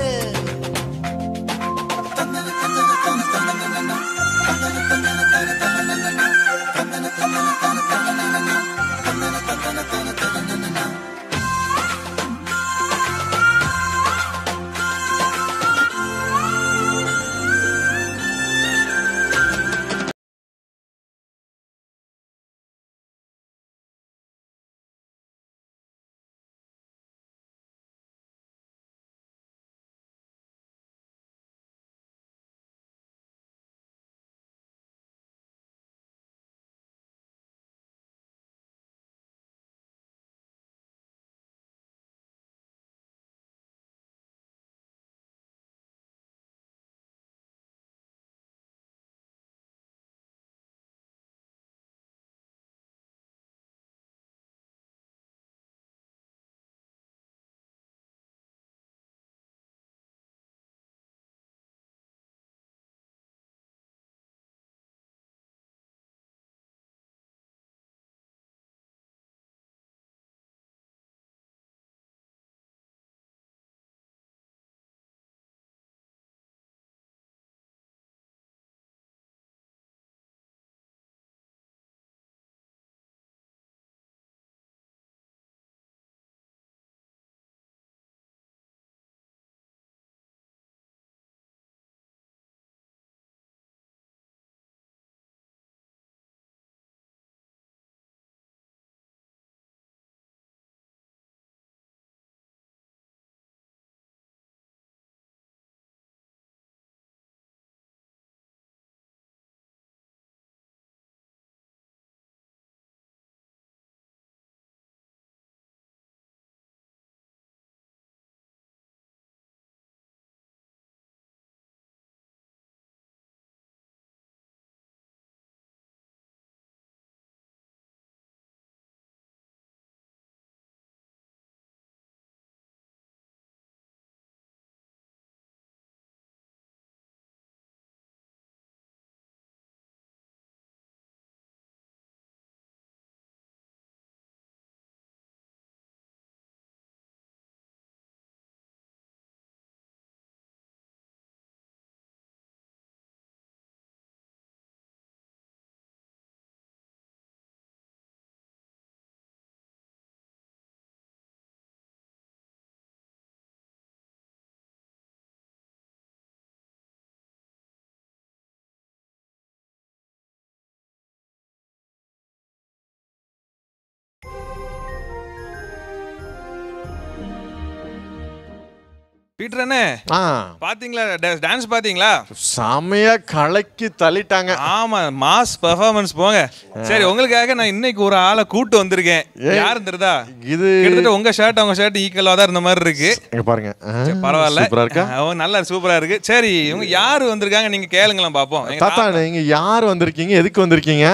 பீட்டர் அண்ணே ஆ பாத்தீங்களா டான்ஸ் பாத்தீங்களா செமையா கலக்கி தள்ளிட்டாங்க ஆமா மாஸ் பெர்ஃபார்மன்ஸ் போங்க சரி உங்களுக்காக நான் இன்னைக்கு ஒரு ஆளை கூட்டு வந்திருக்கேன் யாரு தெரியுதா இது கிட்டத்தட்ட உங்க ஷர்ட் அவங்க ஷர்ட் ஈக்குவலா தான் இருந்த மாதிரி இருக்கு இங்க பாருங்க ஆ, பரவாயில்ல சூப்பரா இருக்கா அவங்க நல்லா சூப்பரா இருக்கு சரி இவங்க யாரு வந்திருக்காங்க நீங்க கேளுங்களேன் பாப்போம் எங்க தாத்தா நீங்க யார் வந்திருக்கீங்க எதுக்கு வந்திருக்கீங்க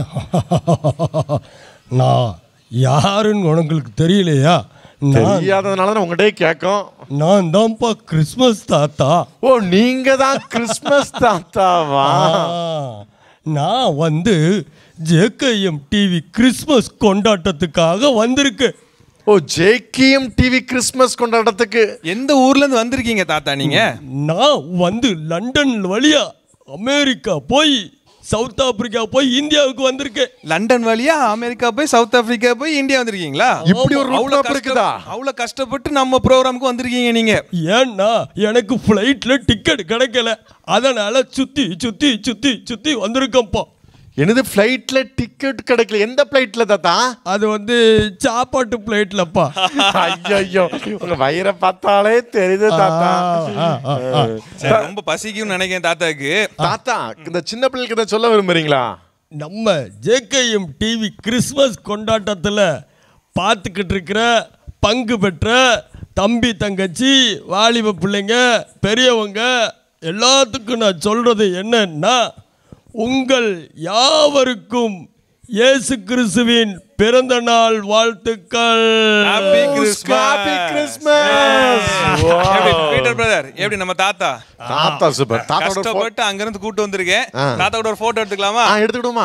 நான் யாருன்னு உங்களுக்கு தெரியலையா நான் தெரியாததுனால தான் உங்கள்கிட்டயே கேட்கும் நான் தான்ப்பா கிறிஸ்மஸ் தாத்தா ஓ நீங்க தான் கிறிஸ்மஸ் தாத்தாவா ஆ, நான் வந்து ஜேகேஎம் டிவி கிறிஸ்மஸ் கொண்டாட்டத்துக்காக வந்திருக்கேன் ஓ ஜேகிஎம் டிவி கிறிஸ்மஸ் கொண்டாட்டத்துக்கு எந்த ஊர்ல இருந்து வந்திருக்கீங்க தாத்தா நீங்க நான் வந்து லண்டன் வழியா அமெரிக்கா போய் சவுத் ஆப்பிரிக்கா போய் இந்தியாவுக்கு வந்திருக்கேன் லண்டன் வழியா அமெரிக்கா போய் சவுத் ஆப்பிரிக்கா போய் இந்தியா வந்திருக்கீங்களா இப்படி ஒரு route அவ்வளவு map இருக்குதா? கஷ்ட- அவ்வளவு கஷ்டப்பட்டு நம்ம ப்ரோக்ராமுக்கு வந்திருக்கீங்க நீங்க ஏன்னா எனக்கு ஃப்ளைட்ல டிக்கெட் கிடைக்கல அதனால சுத்தி சுத்தி சுத்தி சுத்தி வந்திருக்கேன்ப்பா என்னது ஃப்ளைட்ல டிக்கெட் கிடைக்கல எந்த ஃப்ளைட்ல தாத்தா அது வந்து சாப்பாட்டு பிளேட்லப்பா ஐயோ உங்க வயிறை பார்த்தாலே தெரியுது தாத்தா சரி, ரொம்ப பசிக்கும்னு நினைக்கிறேன் தாத்தாக்கு தாத்தா இந்த சின்ன பிள்ளைக்கு இதை சொல்ல விரும்புறீங்களா நம்ம ஜேகேஎம் டிவி கிறிஸ்மஸ் கொண்டாட்டத்தில் பார்த்துக்கிட்டு இருக்கிற பங்கு பெற்ற தம்பி தங்கச்சி வாலிப பிள்ளைங்க பெரியவங்க எல்லாத்துக்கும் நான் சொல்கிறது என்னன்னா உங்கள் யாவருக்கும் இயேசு கிறிஸ்துவின் பிறந்த நாள் வாழ்த்துக்கள் Happy Christmas. Happy Christmas. எப்படி, பீட்டர் பிரதர் எப்படி நம்ம தாத்தா தாத்தா சூப்பர் தாத்தாவோட pho- கஷ்டப்பட்டு அங்க இருந்து கூட்டு வந்திருக்கேன் ஆ. தாத்தா கூட ஒரு போட்டோ எடுத்துக்கலாமா ஆ எடுத்துக்கிடுமா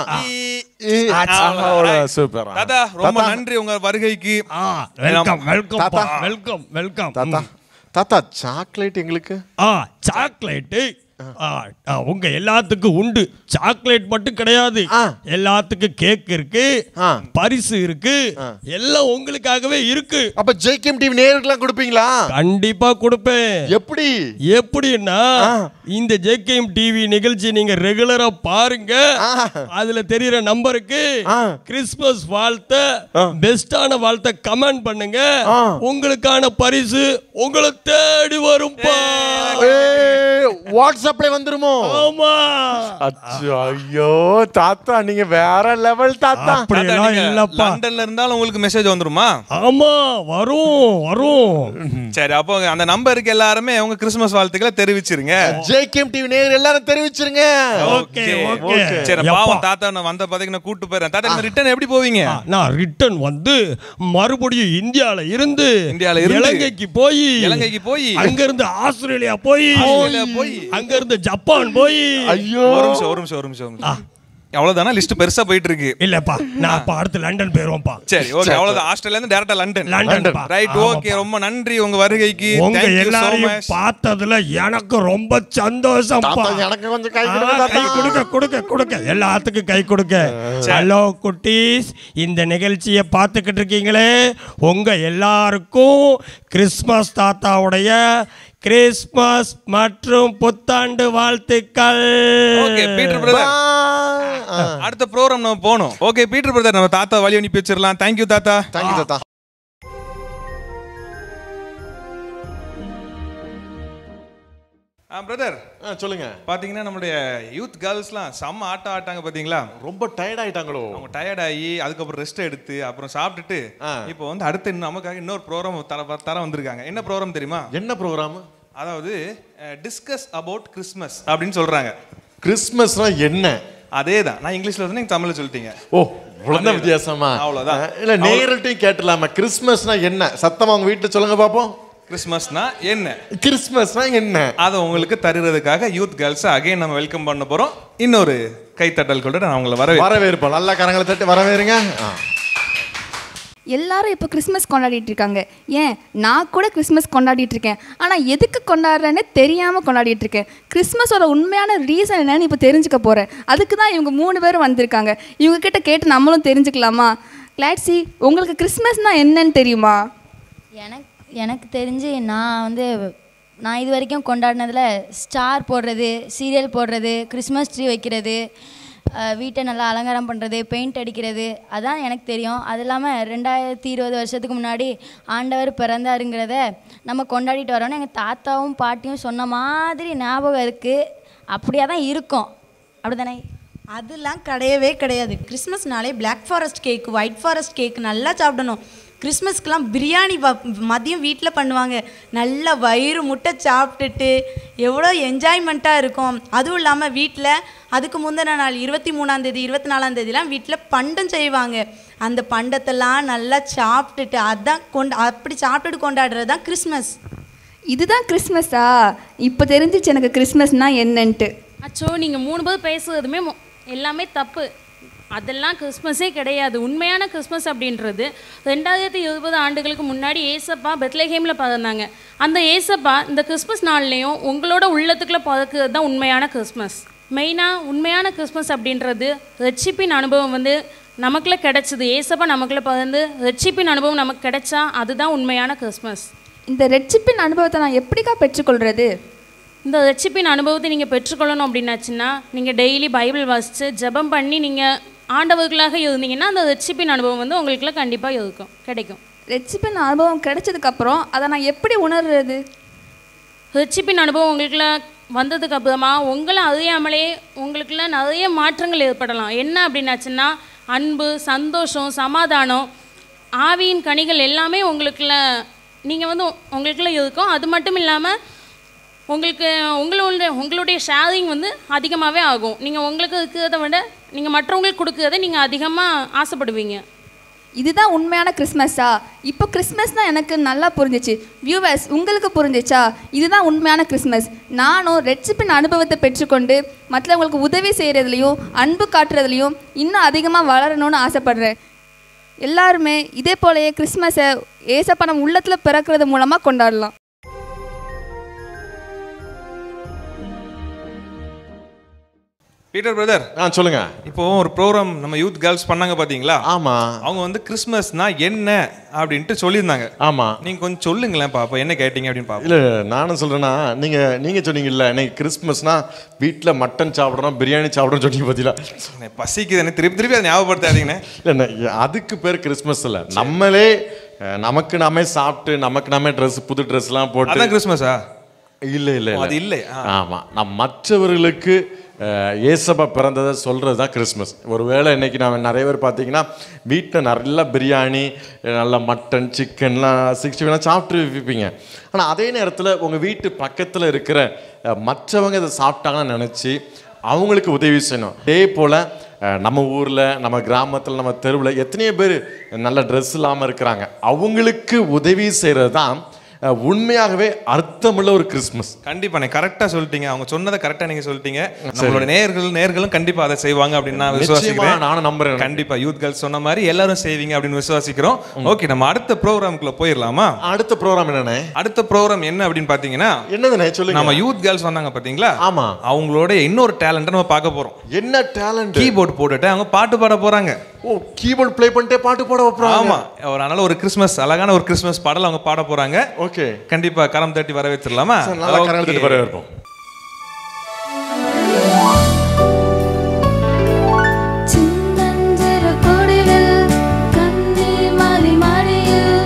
சூப்பர் தாத்தா ரொம்ப நன்றி உங்க வருகைக்கு வெல்கம் வெல்கம் தாத்தா. வெல்கம் வெல்கம் தாத்தா தாத்தா சாக்லேட் எங்களுக்கு ஆ சாக்லேட்டு ஆ, ஆ, உங்க எல்லாத்துக்கும் உண்டு சாக்லேட் மட்டும் கிடையாது ஆ. எல்லாத்துக்கும் கேக் இருக்கு ஆ. பரிசு இருக்கு எல்லாம் உங்களுக்காகவே இருக்கு அப்ப ஜேகேம் டிவி நேருக்குலாம் கொடுப்பீங்களா கண்டிப்பா கொடுப்பேன் எப்படி எப்படின்னா இந்த ஜேகேஎம் டிவி நிகழ்ச்சி நீங்க ரெகுலரா பாருங்க ஆ. அதுல தெரியற நம்பருக்கு ஆ. கிறிஸ்மஸ் வாழ்த்த பெஸ்டான வாழ்த்த கமெண்ட் பண்ணுங்க ஆ. உங்களுக்கான பரிசு உங்களை தேடி வரும்பா ஏய், வாட்ஸ்அப்ல வந்துருமோ ஆமா அச்சோ, ஐயோ தாத்தா நீங்க வேற லெவல் தாத்தா தாத்தா, அப்படியெல்லாம் நீங்க இல்லப்பா லண்டன்ல இருந்தாலும் உங்களுக்கு மெசேஜ் வந்துருமா ஆமா வரும் வரும் சரி அப்போ அந்த நம்பருக்கு எல்லாருமே உங்க கிறிஸ்மஸ் வாழ்த்துக்களை தெரிவிச்சிருங்க ஜேகேம் டிவி நேர் எல்லாரும் தெரிவிச்சிருங்க ஓகே ஓகே சரி எப்பா? பாவம் தாத்தா நான் வந்த பாத்தீங்க நான் கூட்டு போயிடுறேன் தாத்தா ரிட்டர்ன் எப்படி போவீங்க நான் ரிட்டர்ன் வந்து மறுபடியும் இந்தியால இருந்து இந்தியால இருந்து? இலங்கைக்கு போய் இலங்கைக்கு போய் அங்க இருந்து ஆஸ்திரேலியா போய் ஆஸ்திரேலியா போய் அங்க இருந்து ஜப்பான் போய் ஐயோ ஒரு நிமிஷம் ஒரு நிமிஷம் ஒரு நிமிஷம் ஒரு நிமிஷம் அவ்வளவுதானா லிஸ்ட் பெருசா போயிட்டு இருக்கு இல்லப்பா நான் அப்ப அடுத்து லண்டன் போயிருவோம்ப்பா சரி ஓகே அவ்வளவுதான் ஆஸ்திரேலியா இருந்து டேரக்டா லண்டன் லண்டன்ப்பா. ரைட் ஓகே ரொம்ப நன்றி உங்க வருகைக்கு உங்க Thank you so எல்லாரையும் much. பார்த்ததுல எனக்கு ரொம்ப சந்தோஷம்ப்பா தாத்தா எனக்கு கொஞ்சம் கை ஆ, கொடுங்க கை தாத்தா கொடுக்க கொடுக்க கொடுக்க எல்லாத்துக்கும் கை கொடுக்க ஹலோ குட்டீஸ் இந்த நிகழ்ச்சியை பார்த்துக்கிட்டு இருக்கீங்களே உங்க எல்லாருக்கும் கிறிஸ்மஸ் தாத்தாவுடைய கிறிஸ்மஸ் மற்றும் புத்தாண்டு வாழ்த்துக்கள் ஓகே பீட்டர் பிரதர் அடுத்த ப்ரோக்ராம் நம்ம போகணும் ஓகே பீட்டர் பிரதர் நம்ம தாத்தா வழி அனுப்பி வச்சிடலாம் தேங்க்யூ தாத்தா தேங்க்யூ தாத்தா ஆ பிரதர் ஆ, சொல்லுங்க பாத்தீங்கன்னா நம்மளுடைய யூத் கேர்ள்ஸ்லாம் செம்ம ஆட்டம் ஆட்டாங்க பாத்தீங்களா ரொம்ப டயர்ட் ஆயிட்டாங்களோ அவங்க டயர்ட் ஆகி அதுக்கப்புறம் ரெஸ்ட் எடுத்து அப்புறம் சாப்பிட்டுட்டு ஆ. இப்போ வந்து அடுத்து இன்னும் நமக்காக இன்னொரு ப்ரோக்ராம் தர தர வந்திருக்காங்க என்ன ப்ரோக்ராம் தெரியுமா என்ன ப்ரோக்ராம் அதாவது டிஸ்கஸ் அபவுட் கிறிஸ்மஸ் அப்படின்னு சொல்றாங்க கிறிஸ்மஸ்னா என்ன அதே தான் நான் இங்கிலீஷ்ல வந்து நீங்க தமிழ்ல சொல்லிட்டீங்க ஓ இவ்வளவுதான் வித்தியாசமா அவ்வளவுதான். அஹ், இல்ல நேரட்டையும் கேட்டலாமா கிறிஸ்மஸ்னா என்ன சத்தமா உங்க வீட்டுல சொல்லுங்க பாப்போம் கிறிஸ்மஸ்னா என்ன கிறிஸ்மஸ்னா என்ன அதை உங்களுக்கு தருகிறதுக்காக யூத் கேர்ள்ஸ் அகைன் நம்ம வெல்கம் பண்ண போறோம் இன்னொரு கைத்தட்டல் கூட நான் உங்களை வரவே வரவேற்போம் நல்லா கரங்களை தட்டி வரவேறுங்க ஆ. எல்லாரும் இப்போ கிறிஸ்மஸ் கொண்டாடிட்டு இருக்காங்க ஏன் நான் கூட கிறிஸ்மஸ் கொண்டாடிட்டு இருக்கேன் ஆனால் எதுக்கு கொண்டாடுறேன்னு தெரியாமல் கொண்டாடிட்டு இருக்கேன் கிறிஸ்மஸோட உண்மையான ரீசன் என்னன்னு இப்போ தெரிஞ்சுக்க போகிறேன் அதுக்கு தான் இவங்க மூணு பேரும் வந்திருக்காங்க இவங்க கிட்ட கேட்டு நம்மளும் தெரிஞ்சுக்கலாமா கிளாட்ஸி உங்களுக்கு கிறிஸ்மஸ்னா என்னன்னு தெரியுமா எனக்கு எனக்கு தெரிஞ்சு நான் வந்து நான் இது வரைக்கும் கொண்டாடினதில் ஸ்டார் போடுறது சீரியல் போடுறது கிறிஸ்மஸ் ட்ரீ வைக்கிறது அஹ், வீட்டை நல்லா அலங்காரம் பண்ணுறது பெயிண்ட் அடிக்கிறது அதான் எனக்கு தெரியும் அது இல்லாமல் ரெண்டாயிரத்தி இருபது வருஷத்துக்கு முன்னாடி ஆண்டவர் பிறந்தாருங்கிறத நம்ம கொண்டாடிட்டு வரோன்னு எங்கள் தாத்தாவும் பாட்டியும் சொன்ன மாதிரி ஞாபகம் இருக்குது அப்படியே தான் இருக்கும் அப்படிதானே அதெல்லாம் கிடையவே கிடையாது கிறிஸ்மஸ்னாலே Black forest cake white forest cake நல்லா சாப்பிடணும் கிறிஸ்மஸ்க்கெலாம் பிரியாணி வ- மதியம் வீட்டில் பண்ணுவாங்க நல்லா வயிறு முட்டை சாப்பிட்டுட்டு எவ்வளோ என்ஜாய்மெண்ட்டாக இருக்கும் அதுவும் இல்லாமல் வீட்டில் அதுக்கு முந்தின நாள் இருபத்தி மூணாந்தேதி இருபத்தி நாலாந்தேதிலாம் வீட்டில் பண்டம் செய்வாங்க அந்த பண்டத்தெல்லாம் நல்லா சாப்பிட்டுட்டு அதான் கொண்டு அப்படி சாப்பிட்டுட்டு கொண்டாடுறது தான் கிறிஸ்மஸ் இதுதான் கிறிஸ்மஸா இப்போ தெரிஞ்சிச்சு எனக்கு கிறிஸ்மஸ்னா என்னன்ட்டு அச்சோ நீங்கள் மூணு பேர் பேசுறதுமே மொ- எல்லாமே தப்பு அதெல்லாம் கிறிஸ்மஸே கிடையாது உண்மையான கிறிஸ்மஸ் அப்படின்றது ரெண்டாயிரத்தி இருபது ஆண்டுகளுக்கு முன்னாடி ஏசப்பா பெத்லஹேமில் பிறந்தாங்க அந்த ஏசப்பா இந்த கிறிஸ்மஸ் நாள்லேயும் உங்களோட உள்ளத்துக்குள்ளே பிறக்கிறது தான் உண்மையான கிறிஸ்மஸ் மெயினாக உண்மையான கிறிஸ்மஸ் அப்படின்றது ரட்சிப்பின் அனுபவம் வந்து நமக்குள்ளே கிடைச்சது ஏசப்பா நமக்குள்ளே பிறந்து ரட்சிப்பின் அனுபவம் நமக்கு கிடைச்சா அதுதான் உண்மையான கிறிஸ்மஸ் இந்த ரெட்சிப்பின் அனுபவத்தை நான் எப்படிக்கா பெற்றுக்கொள்கிறது இந்த ரட்சிப்பின் அனுபவத்தை நீங்கள் பெற்றுக்கொள்ளணும் அப்படின்னாச்சுன்னா நீங்கள் டெய்லி பைபிள் வாசித்து ஜெபம் பண்ணி நீங்கள் ஆண்டவர்களாக இருந்தீங்கன்னா அந்த ரட்சிப்பின் அனுபவம் வந்து உங்களுக்குள்ள கண்டிப்பாக இருக்கும் கிடைக்கும் ரெட்சிப்பின் அனுபவம் கிடைச்சதுக்கப்புறம் அதை நான் எப்படி உணர்றது ரட்சிப்பின் அனுபவம் உங்களுக்குள்ள வந்ததுக்கு அப்புறமா உங்களை அறியாமலே உங்களுக்குள்ள நிறைய மாற்றங்கள் ஏற்படலாம் என்ன அப்படின்னாச்சுன்னா அன்பு சந்தோஷம் சமாதானம் ஆவியின் கனிகள் எல்லாமே உங்களுக்குள்ள நீங்கள் வந்து உங்களுக்குள்ள இருக்கும் அது மட்டும் இல்லாமல் உங்களுக்கு உங்களுடைய உங்களுடைய ஷேரிங் வந்து அதிகமாகவே ஆகும் நீங்கள் உங்களுக்கு இருக்கிறத விட நீங்கள் மற்றவங்களுக்கு கொடுக்கறத நீங்கள் அதிகமாக ஆசைப்படுவீங்க இதுதான் உண்மையான கிறிஸ்மஸா இப்போ கிறிஸ்மஸ்னா எனக்கு நல்லா புரிஞ்சிச்சு வியூவர்ஸ் உங்களுக்கு புரிஞ்சிச்சா இதுதான் உண்மையான கிறிஸ்மஸ் நானும் ரெட்சிப்பின் அனுபவத்தை பெற்றுக்கொண்டு மற்றவங்களுக்கு உதவி செய்கிறதுலையும் அன்பு காட்டுறதுலையும் இன்னும் அதிகமாக வளரணும்னு ஆசைப்படுறேன் எல்லாருமே இதே போலயே கிறிஸ்மஸை ஏசப்பா நம்ம உள்ளத்தில் பிறக்கிறது மூலமாக கொண்டாடலாம் பீட்டர் பிரதர் ஆ சொல்லுங்க இப்போ ஒரு ப்ரோக்ராம் நம்ம யூத் கேர்ள்ஸ் பண்ணாங்க பாத்தீங்களா ஆமா அவங்க வந்து கிறிஸ்மஸ்னா என்ன அப்படின்ட்டு சொல்லியிருந்தாங்க ஆமா நீங்க கொஞ்சம் சொல்லுங்களேன் பாப்போம் என்ன கேட்டீங்க அப்படின்னு பாப்போம் இல்ல நானும் சொல்றேன்னா நீங்க நீங்க சொன்னீங்கல்ல இன்னைக்கு கிறிஸ்மஸ்னா வீட்ல மட்டன் சாப்பிடுறோம் பிரியாணி சாப்பிடுறோம் சொன்னீங்க பாத்தீங்களா பசிக்குது என்ன திருப்பி திருப்பி அதை ஞாபகப்படுத்தாதீங்கண்ணே இல்ல அதுக்கு பேர் கிறிஸ்மஸ் இல்ல நம்மளே அஹ், நமக்கு நாமே சாப்பிட்டு நமக்கு நாமே ட்ரெஸ் புது ட்ரெஸ்லாம் போட்டு அதான் கிறிஸ்மஸா இல்ல இல்ல அது இல்லை, ஆ. ஆமா நம் மற்றவர்களுக்கு அஹ், ஏசப்பா பிறந்ததை சொல்றது தான் கிறிஸ்மஸ் ஒருவேளை இன்னைக்கு நான் நிறைய பேர் பார்த்தீங்கன்னா வீட்டில் நல்ல பிரியாணி நல்ல மட்டன் சிக்கன்லாம் சிக்ஸ்டி ஃபைவ்லாம் சாப்பிட்டு விற்பீங்க ஆனால் அதே நேரத்தில் உங்கள் வீட்டு பக்கத்தில் இருக்கிற அஹ், மற்றவங்க இதை சாப்பிட்டாங்கன்னு நினச்சி அவங்களுக்கு உதவி செய்யணும் அதே போல் நம்ம ஊரில் நம்ம கிராமத்தில் நம்ம தெருவில் எத்தனையோ பேர் நல்ல ட்ரெஸ் இல்லாமல் இருக்கிறாங்க அவங்களுக்கு உதவி செய்கிறது தான் அஹ், உண்மையாகவே அர்த்தமுள்ள ஒரு கிறிஸ்மஸ் கண்டிப்பா கரெக்டா சொல்லிட்டீங்க அவங்க சொன்னதை கரெக்டா நீங்க சொல்லிட்டீங்க நம்மளோட நேயர்கள் நேர்களும் கண்டிப்பா அதை செய்வாங்க அப்படின்னு நான் நிச்சயமா விசுவாசிக்கிறேன் நானும் நம்புறேன். கண்டிப்பா யூத் கேர்ள்ஸ் சொன்ன மாதிரி எல்லாரும் செய்வீங்க அப்படின்னு விசுவாசிக்கிறோம் ஓகே நம்ம அடுத்த ப்ரோக்ராம்குள்ள போயிடலாமா அடுத்த ப்ரோக்ராம் என்னண்ணே அடுத்த ப்ரோக்ராம் என்ன அப்படின்னு பாத்தீங்கன்னா என்னதுண்ணே சொல்லுங்க நம்ம யூத் கேர்ள்ஸ் வந்தாங்க பாத்தீங்களா ஆமா அவங்களோட இன்னொரு டேலண்ட்டை நம்ம பார்க்க போறோம் என்ன டேலண்ட் கீபோர்ட் போட்டுட்டு அவங்க பாட்டு பாட போறாங்க ஓ கீபோர்ட் ப்ளே பண்ணிட்டே பாட்டு பாட வைப்பாங்க ஆமா ஒரு அதனால ஒரு கிறிஸ்மஸ் அழகான ஒரு கிறிஸ்மஸ் பாடல் அவங்க பாட போறாங்க ஓகே கண்டிப்பா கரம் தட்டி வரவேற்றிடலாமா சரி, நல்லா கரங்கள் தட்டி Okay. வரவேற்போம். சின்னஞ்சிறு குடிலில் கன்னி மலி மடியில்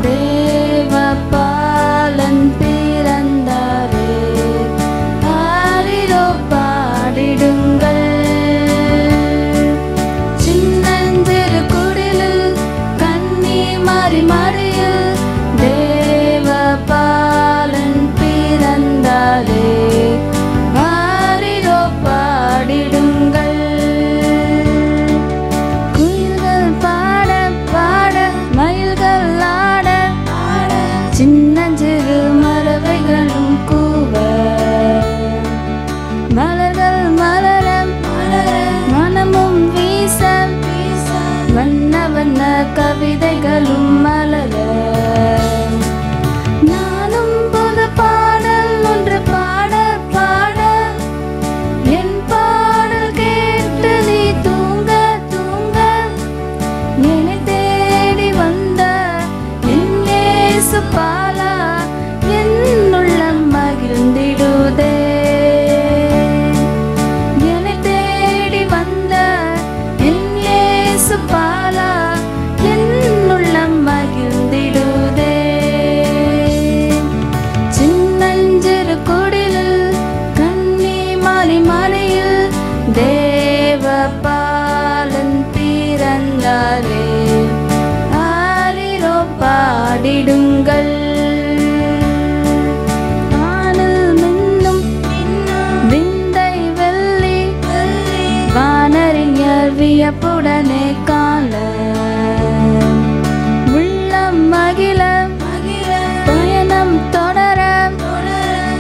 தேவபாலன் பிறந்தாரே ஆரிரோ பாடிடுங்கள் சின்னஞ்சிறு குடிலில் கன்னி மலி மடியில் தேவபாலன் பிறந்தாரே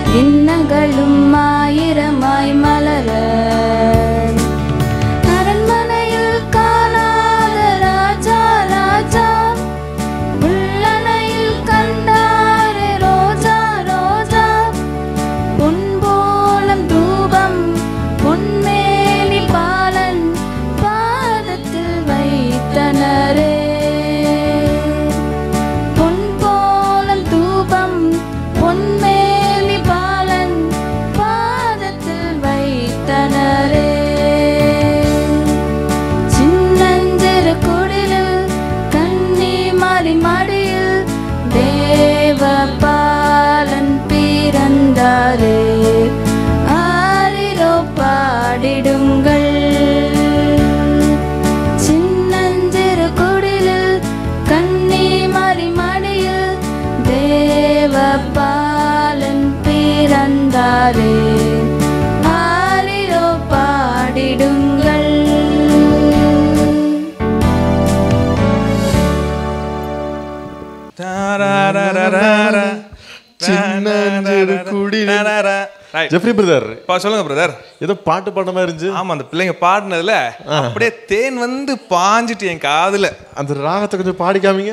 எண்ணங்களும் ஆயிரமாய் மலர அரண்மனையில் காணாத ராஜா ராஜா உள்ளணையில் கண்டாரே ரோஜா ரோஜா பொன்போலம் தூபம் பொன்மேனி பாலன் பாதத்தில் வைத்தனரே பொன்போலம் தூபம் பொன்மேனி பாலன் பாதத்தில் வைத்தனரே சின்னஞ்சிறு குடிலில் கன்னி மாறி மடியில் தேவ பாலன் பிறந்தாரே ஆரிரோ பாடிடுங்கள் சின்னஞ்சிறு குடிலில் கன்னி மாறி மடியில் தேவ பாலன் பிறந்தாரே ஆரிரோ பாடிடுங்கள் சின்னஞ்சிறு குடிலில். ஜெஃப்ரி பிரதர் பா சொல்லுங்க பிரதர் ஏதோ பாட்டு பாடுற மாதிரி இருந்துச்சு ஆமா அந்த பிள்ளைங்க பாடினதுல அப்படியே தேன் வந்து பாஞ்சிட்டு என் காதுல அந்த ராகத்தை கொஞ்சம் பாடி காமிங்க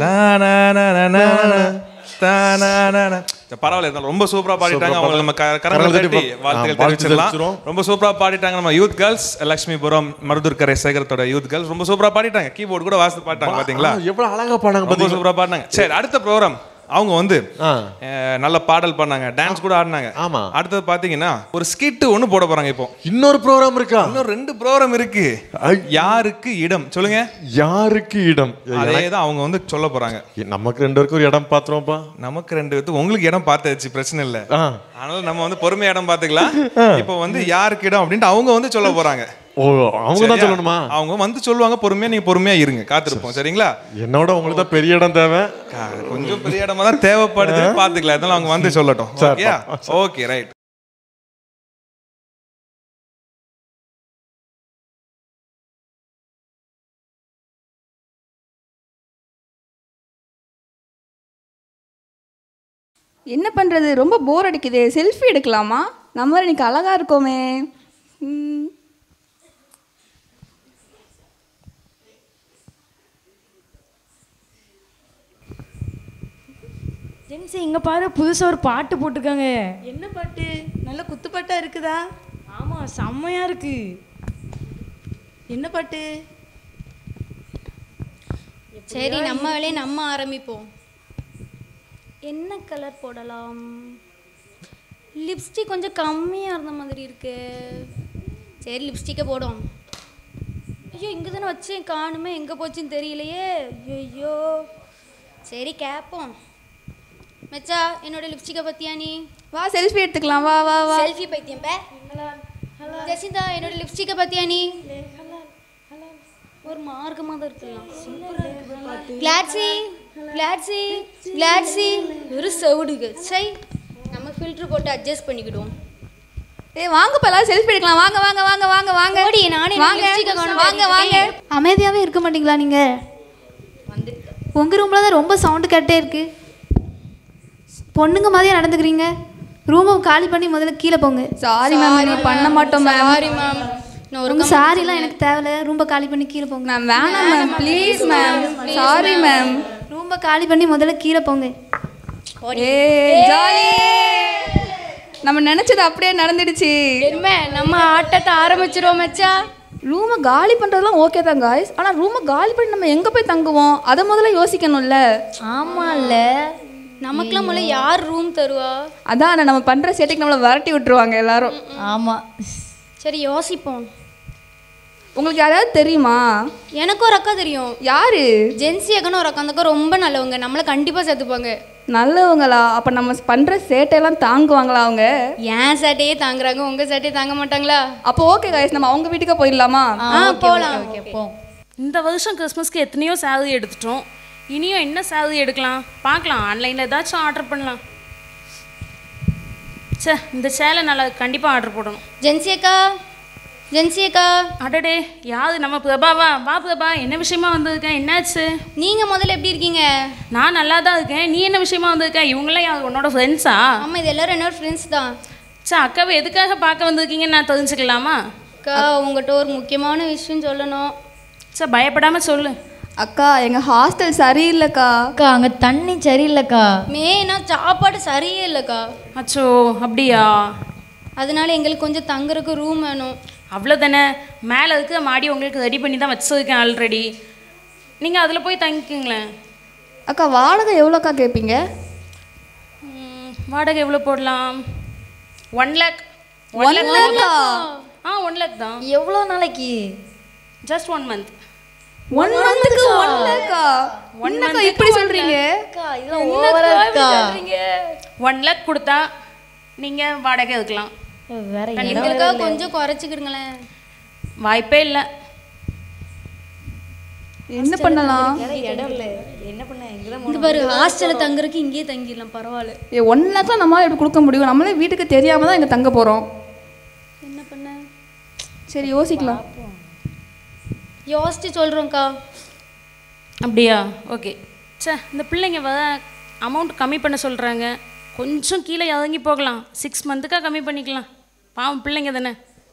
சரி, பரவாயில்ல இருந்தாலும் ரொம்ப சூப்பரா பாடிட்டாங்க சூப்பரா அவங்க நம்ம க- கரங்களை கரங்களை தட்டி தட்டி பா- வாழ்த்துக்கள் ஆ, வாழ்த்து தெரிவிச்சிடலாம் தெரிவிச்சிரும். ரொம்ப சூப்பரா பாடிட்டாங்க நம்ம யூத் கேர்ள்ஸ் லட்சுமிபுரம் மருதூர்கரை சேகரத்தோட யூத் கேர்ள்ஸ் ரொம்ப சூப்பரா பாடிட்டாங்க கீபோர்டு கூட வாசித்து பாடிட்டாங்க பாத்தீங்களா ஆ, எவ்வளவு அழகா பாடாங்க ரொம்ப பாத்தீங்களா? சூப்பரா பாடினாங்க சரி அடுத்த ப்ரோக்ராம் அவங்க வந்து அஹ், நல்ல பாடல் பண்ணாங்க டான்ஸ் கூட ஆடினாங்க ஆமா அடுத்தது பாத்தீங்கன்னா ஒரு ஸ்கிட் ஒண்ணு போட போறாங்க இப்போ இன்னொரு ப்ரோக்ராம் இருக்கா இன்னும் ரெண்டு ப்ரோக்ராம் இருக்கு யாருக்கு இடம் சொல்லுங்க யாருக்கு இடம் அதே தான் அவங்க வந்து சொல்ல போறாங்க நமக்கு ரெண்டு பேருக்கும் ஒரு இடம் பாத்துருவோம்ப்பா நமக்கு ரெண்டு பேத்துக்கு உங்களுக்கு இடம் பார்த்தாச்சு பிரச்சனை இல்ல அதனால நம்ம வந்து பொறுமையா இடம் பாத்துக்கலாம் இப்போ வந்து யாருக்கு இடம் அப்படின்ட்டு அவங்க வந்து சொல்ல போறாங்க ஓ அவங்க தான் சரியா? சொல்லணுமா அவங்க வந்து சொல்லுவாங்க பொறுமையா நீங்க பொறுமையா இருங்க காத்திருப்போம் சரிங்களா என்னோட உங்களுக்கு தான் பெரிய இடம் தேவை கொஞ்சம் பெரிய இடமா தான் தேவைப்படுது பாத்துக்கலாம் அதனால அவங்க வந்து சொல்லட்டும் சரிப்பா. ஓகேயா ஓகே ரைட் என்ன பண்ணுறது ரொம்ப போர் அடிக்குதே செல்ஃபி எடுக்கலாமா நம்ம வேற இன்னைக்கு அழகாக இருக்கோமே ம். ஜென்சி இங்க பாரு புதுசா ஒரு பாட்டு போட்டிருக்காங்க என்ன பாட்டு நல்ல குத்துப்பாட்டா இருக்குதா ஆமா செம்மையா இருக்கு என்ன பாட்டு சரி நம்ம வேலையை நம்ம ஆரம்பிப்போம் என்ன கலர் போடலாம் லிப்ஸ்டிக் கொஞ்சம் கம்மியாக இருந்த மாதிரி இருக்கு சரி லிப்ஸ்டிக்கை போடும் ஐயோ இங்கே தானே வச்சேன் காணுமே எங்கே போச்சுன்னு தெரியலையே ஐயோ சரி கேட்போம் மச்சா என்னோட லிப்ஸ்டிக்கை பத்தியா நீ வா செல்ஃபி எடுத்துக்கலாம் வா வா வா செல்ஃபி பைத்தியம் பே ஜெசிந்தா என்னோட லிப்ஸ்டிக்கை பத்தியா நீ ஒரு மார்க்கமாக தான் இருக்கலாம் கிளாட்ஸி கிளாட்ஸி கிளாட்ஸி ஒரு செவிடுங்க சை நம்ம ஃபில்டர் போட்டு அட்ஜஸ்ட் பண்ணிக்கிடுவோம் ஏய் வாங்க பலாம் செல்ஃபி எடுக்கலாம் வாங்க வாங்க வாங்க வாங்க வாங்க ஓடி, நானே வாங்க lipstick-அ காணோம். வாங்க வாங்க அமைதியாகவே இருக்க மாட்டீங்களா நீங்கள் உங்கள் ரூமில் தான் ரொம்ப சவுண்டு கேட்டே இருக்கு பொண்ணுங்க மாதிரியே நடந்துக்கிறீங்க ரூமை காலி பண்ணி முதல்ல கீழே போங்க சாரி மேம் நீ பண்ண மாட்டோம் மேம் சாரி மேம் நான் ஒரு உங்கள் சாரிலாம் எனக்கு தேவையில்ல ரூமை காலி பண்ணி கீழே போங்க மேம் வேணாம் ma'am please ma'am sorry ma'am ரூமை காலி பண்ணி முதல்ல கீழே போங்க ஏ ஜாலி நம்ம நினைச்சது அப்படியே நடந்துடுச்சு என்ன நம்ம ஆட்டத்தை ஆரம்பிச்சிருவோம் மச்சா ரூமை காலி பண்ணுறதுலாம் ஓகே தான் காய்ஸ் ஆனால் ரூமை காலி பண்ணி நம்ம எங்கே போய் தங்குவோம் அதை முதல்ல யோசிக்கணும்ல ஆமால்ல நமக்குலாம் முதல்ல யார் ரூம் தருவா அதான் நம்ம பண்ணுற சேட்டைக்கு நம்மளை விரட்டி விட்டுருவாங்க எல்லாரும் ஆமாம் சரி யோசிப்போம் உங்களுக்கு யாராவது தெரியுமா எனக்கும் ஒரு அக்கா தெரியும் யாரு ஜென்சி அக்கான்னு ஒரு அக்கா அந்த அக்கா ரொம்ப நல்லவங்க நம்மளை கண்டிப்பாக சேர்த்துப்பாங்க நல்லவங்களா அப்போ நம்ம பண்ணுற சேட்டையெல்லாம் தாங்குவாங்களா அவங்க ஏன் சேட்டையே தாங்குறாங்க உங்கள் சேட்டையே தாங்க மாட்டாங்களா அப்போ ஓகே காய்ஸ் நம்ம அவங்க வீட்டுக்கு போயிடலாமா ஆ போகலாம் ஓகே போ இந்த வருஷம் கிறிஸ்மஸ்க்கு எத்தனையோ சேலரி எடுத்துட்டோம் இனியும் என்ன சேலரி எடுக்கலாம் பார்க்கலாம் ஆன்லைனில் ஏதாச்சும் ஆர்டர் பண்ணலாம் ச்சே இந்த சேலை நல்லா கண்டிப்பாக ஆர்டர் போடணும் ஜென்சி அக்கா ஜென்சி அக்கா அடடே யாரு நம்ம பிரபாவா வா பிரபா என்ன விஷயமா வந்திருக்கேன் என்னாச்சு நீங்க முதல்ல எப்படி இருக்கீங்க நான் நல்லா தான் இருக்கேன் நீ என்ன விஷயமா வந்திருக்க இவங்களாம் யார் உன்னோட ஃப்ரெண்ட்ஸா ஆமா இது எல்லாரும் என்னோட ஃப்ரெண்ட்ஸ் தான் சரி அக்காவை எதுக்காக பார்க்க வந்திருக்கீங்கன்னு நான் தெரிஞ்சுக்கலாமா அக்கா உங்கள்கிட்ட ஒரு முக்கியமான விஷயம் சொல்லணும் சரி பயப்படாம சொல்லு அக்கா எங்க ஹாஸ்டல் சரியில்லைக்கா அக்கா அங்கே தண்ணி சரியில்லைக்கா மெயினா சாப்பாடு சரியே இல்லைக்கா அச்சோ அப்படியா அதனால எங்களுக்கு கொஞ்சம் தங்குறதுக்கு ரூம் வேணும் அவ்வளோதானே மேலே இருக்க மாடி உங்களுக்கு ரெடி பண்ணி தான் வச்சிருக்கேன் ஆல்ரெடி நீங்கள் அதில் போய் தங்கிக்கங்களேன் அக்கா வாடகை எவ்வளோக்கா கேட்பீங்க ம், வாடகை எவ்வளோ போடலாம் ஒன் லேக் One lakh ஆ? ஆ ஒன் லேக் தான் எவ்வளோ நாளைக்கு ஜஸ்ட் ஒன் மந்த் ஒன் மந்த்துக்கு ஒன் லேக்கா ஒன்னக்கா இப்படி சொல்றீங்க ஒன் லேக் கொடுத்தா நீங்கள் வாடகை இருக்கலாம் வேற எங்களுக்காக கொஞ்சம் குறைச்சிக்கிடுங்களேன் வாய்ப்பே இல்லை என்ன பண்ணலாம் இடம் இல்லை என்ன பண்ண இங்கே இந்த பாரு ஹாஸ்டல்ல தங்குறதுக்கு இங்கேயே தங்கிடலாம் பரவாயில்ல ஏ ஒன் லேக்லாம் நம்மளால எப்படி கொடுக்க முடியும் நம்மளே வீட்டுக்கு தெரியாம தான் இங்கே தங்க போகிறோம் என்ன பண்ண சரி யோசிக்கலாம் யோசிச்சு சொல்றோம்க்கா அப்படியா ஓகே சே இந்த பிள்ளைங்க வ அமௌண்ட் கம்மி பண்ண சொல்கிறாங்க கொஞ்சம் கீழே இறங்கி போகலாம் சிக்ஸ் மந்த்துக்காக கம்மி பண்ணிக்கலாம் பாவம் பிள்ளைங்க தானே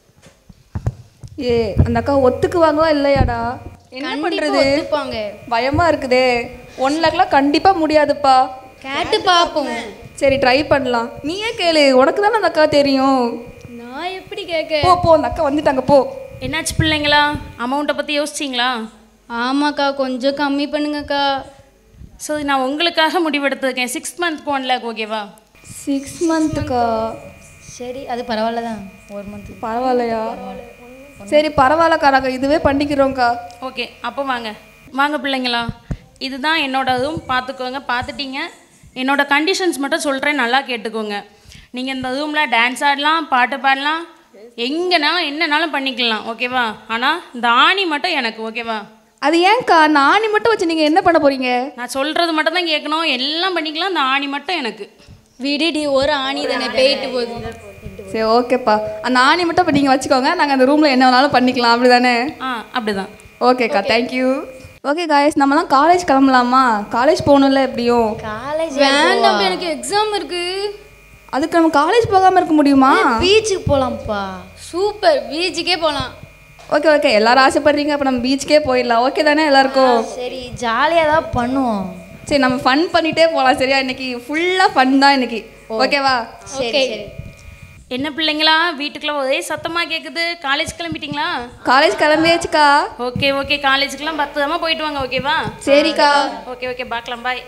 ஏ அந்த அக்கா ஒத்துக்குவாங்களா இல்லையாடா என்ன கண்டிப்பா பண்றது ஒத்துப்பாங்க. பயமா இருக்குதே ஒன் லேக்லாம் கண்டிப்பா முடியாதுப்பா கேட்டு பார்ப்போம் சரி ட்ரை பண்ணலாம் நீயே கேளு உனக்கு தானே அந்த அக்கா தெரியும் நான் எப்படி கேட்க போ போ அந்த அக்கா வந்துட்டாங்க போ என்னாச்சு பிள்ளைங்களா அமௌண்ட்டை பற்றி யோசிச்சிங்களா ஆமாக்கா கொஞ்சம் கம்மி பண்ணுங்கக்கா சரி நான் உங்களுக்காக முடிவெடுத்திருக்கேன் சிக்ஸ் மந்த்க்கு ஒன் லேக் ஓகேவா சிக்ஸ் மந்த்துக்கா சரி அது பரவாயில்ல தான் ஒரு மந்த் பரவாயில்லையா சரி பரவாயில்லக்கா நாங்கள் இதுவே பண்ணிக்கிறோம்க்கா ஓகே அப்போ வாங்க வாங்க பிள்ளைங்களா இதுதான் என்னோட ரூம் பார்த்துக்கோங்க பார்த்துட்டீங்க என்னோட கண்டிஷன்ஸ் மட்டும் சொல்கிறேன் நல்லா கேட்டுக்கோங்க நீங்கள் இந்த ரூமில் டான்ஸ் ஆடலாம் பாட்டு பாடலாம் எங்கேனாலும் என்னனாலும் பண்ணிக்கலாம் ஓகேவா ஆனால் இந்த ஆணி மட்டும் எனக்கு ஓகேவா அது ஏன்க்கா நானி மட்டும் வச்சு நீங்கள் என்ன பண்ண போறீங்க நான் சொல்கிறது மட்டும் தான் கேட்கணும் எல்லாம் பண்ணிக்கலாம் இந்த ஆணி மட்டும் எனக்கு விடுடி ஒரு ஆணி தானே போயிட்டு போகுது சரி ஓகேப்பா அந்த ஆணி மட்டும் இப்போ நீங்கள் வச்சுக்கோங்க நாங்கள் அந்த ரூமில் என்ன வேணாலும் பண்ணிக்கலாம் அப்படி தானே ஆ அப்படிதான் ஓகேக்கா தேங்க்யூ ஓகே காய்ஸ் நம்மலாம் காலேஜ் கிளம்பலாமா காலேஜ் போகணும்ல எப்படியும் காலேஜ் வேண்டாம் எனக்கு எக்ஸாம் இருக்கு அதுக்கு நம்ம காலேஜ் போகாமல் இருக்க முடியுமா பீச்சுக்கு போகலாம்ப்பா சூப்பர் பீச்சுக்கே போகலாம் ஓகே ஓகே எல்லாரும் ஆசைப்படுறீங்க அப்போ நம்ம பீச்சுக்கே போயிடலாம் ஓகே தானே எல்லாருக்கும் சரி ஜாலியாக தான் பண்ணுவோம் சரி நம்ம ஃபன் பண்ணிட்டே போகலாம் சரியா இன்னைக்கு ஃபுல்லாக ஃபன் தான் இன்னைக்கு ஓகேவா சரி சரி என்ன பிள்ளைங்களா வீட்டுக்குள்ள ஒரே சத்தமாக கேட்குது காலேஜ் கிளம்பிட்டீங்களா காலேஜ் கிளம்பியாச்சுக்கா ஓகே ஓகே காலேஜுக்கெல்லாம் பத்திரமா போயிட்டு வாங்க ஓகேவா சரிக்கா ஓகே ஓகே பார்க்கலாம் பாய்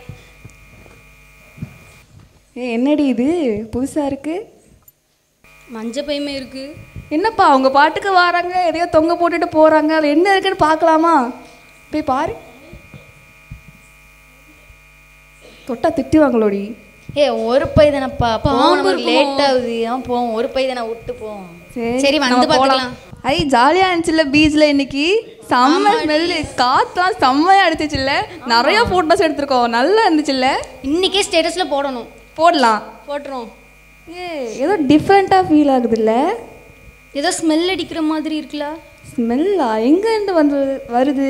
ஏ என்னடி இது புதுசாக இருக்கு மஞ்ச பையுமே இருக்கு என்னப்பா அவங்க பாட்டுக்கு வராங்க எதையோ தொங்க போட்டுட்டு போகிறாங்க அதில் என்ன இருக்குன்னு பார்க்கலாமா போய் பாரு தொட்டா திட்டுவாங்களோடி ஏ ஒரு பை தானப்பா பாம்பு போவோம் நமக்கு இருக்குமோ? லேட் ஆகுது ஆ போவோம் ஒரு பை தானே விட்டு போவோம் சரி, வந்து நம்ம போலாம். பார்த்துக்கலாம். ஐ ஜாலியாக இருந்துச்சுல்ல பீச்சில் இன்னைக்கு செம்ம ஸ்மெல்லு காற்றுலாம் செம்மையாக அடிச்சிச்சுல்ல நிறைய ஃபோட்டோஸ் எடுத்திருக்கோம் நல்லா இருந்துச்சுல்ல இன்னைக்கே ஸ்டேட்டஸ்ல போடணும் போடலாம் போட்டுரும் ஏ ஏதோ டிஃப்ரெண்ட்டாக ஃபீல் ஆகுதுல்ல ஏதோ ஸ்மெல் அடிக்கிற மாதிரி இருக்குல்ல ஸ்மெல்லா எங்கேருந்து வந்து வருது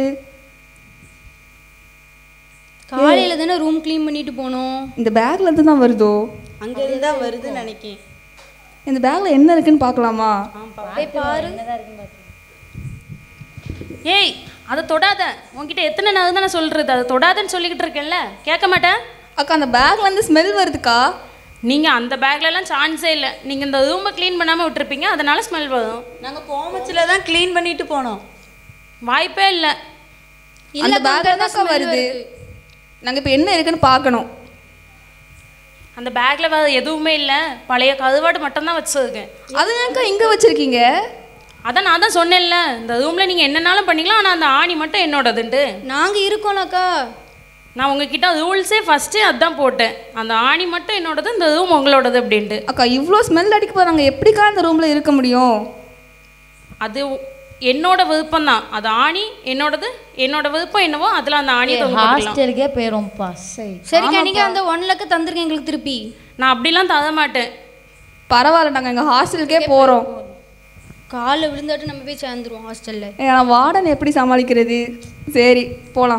காலையில தானே ரூம் க்ளீன் பண்ணிட்டு போனோம் இந்த பேக்ல இருந்து தான் வருதோ அங்க இருந்தா வருதுன்னு நினைக்கிறேன் இந்த பேக்ல என்ன இருக்குன்னு பார்க்கலாமா போய் பாரு ஏய் அதை தொடாத உன்கிட்ட எத்தனை நாள் தானே சொல்கிறது அதை தொடாதன்னு சொல்லிக்கிட்டு இருக்கேன்ல கேட்க மாட்டேன் அக்கா அந்த பேக்ல இருந்து ஸ்மெல் வருதுக்கா நீங்கள் அந்த பேக்லலாம் சான்ஸே இல்லை நீங்கள் இந்த ரூமை க்ளீன் பண்ணாமல் விட்டுருப்பீங்க அதனால ஸ்மெல் வரும் நாங்க போமச்சில தான் க்ளீன் பண்ணிட்டு போனோம் வாய்ப்பே இல்லை அந்த பேக்ல தான் அக்கா வருது நாங்க இப்போ என்ன இருக்குன்னு பார்க்கணும் அந்த பேக்கில் வேறு எதுவுமே இல்லை பழைய கருவாடு மட்டும்தான் வச்சுருக்கேன் அது ஏன்க்கா இங்க வச்சிருக்கீங்க அதான் நான் தான் சொன்னேன்ல இந்த ரூமில் நீங்கள் என்னனாலும் பண்ணிக்கலாம் ஆனால் அந்த ஆணி மட்டும் என்னோடதுன்ட்டு நாங்க இருக்கோம்லக்கா நான் உங்ககிட்ட ரூல்ஸே ஃபஸ்ட்டே அதான் போட்டேன் அந்த ஆணி மட்டும் என்னோடது இந்த ரூம் உங்களோடது அப்படின்ட்டு அக்கா இவ்வளோ ஸ்மெல் அடிக்க போது நாங்கள் எப்படிக்கா அந்த ரூம்ல இருக்க முடியும் அது என்னோட விருப்பம் தான் அது ஆணி என்னோடது என்னோட விருப்பம் என்னவோ அதில் அந்த ஆணியை தொங்க போட்டுக்கலாம் ஹாஸ்டலுக்கே போயிடும்ப்பா சரி சரிக்கா நீங்க அந்த ஒன் லக்க தந்துருங்க எங்களுக்கு திருப்பி நான் அப்படிலாம் தர மாட்டேன் பரவாயில்ல நாங்கள் எங்கள் ஹாஸ்டலுக்கே போகிறோம் காலில் விழுந்தாட்டு நம்ம போய் சேர்ந்துருவோம் ஹாஸ்டலில் ஏ, நான் வார்டன் எப்படி சமாளிக்கிறது சரி போகலாம்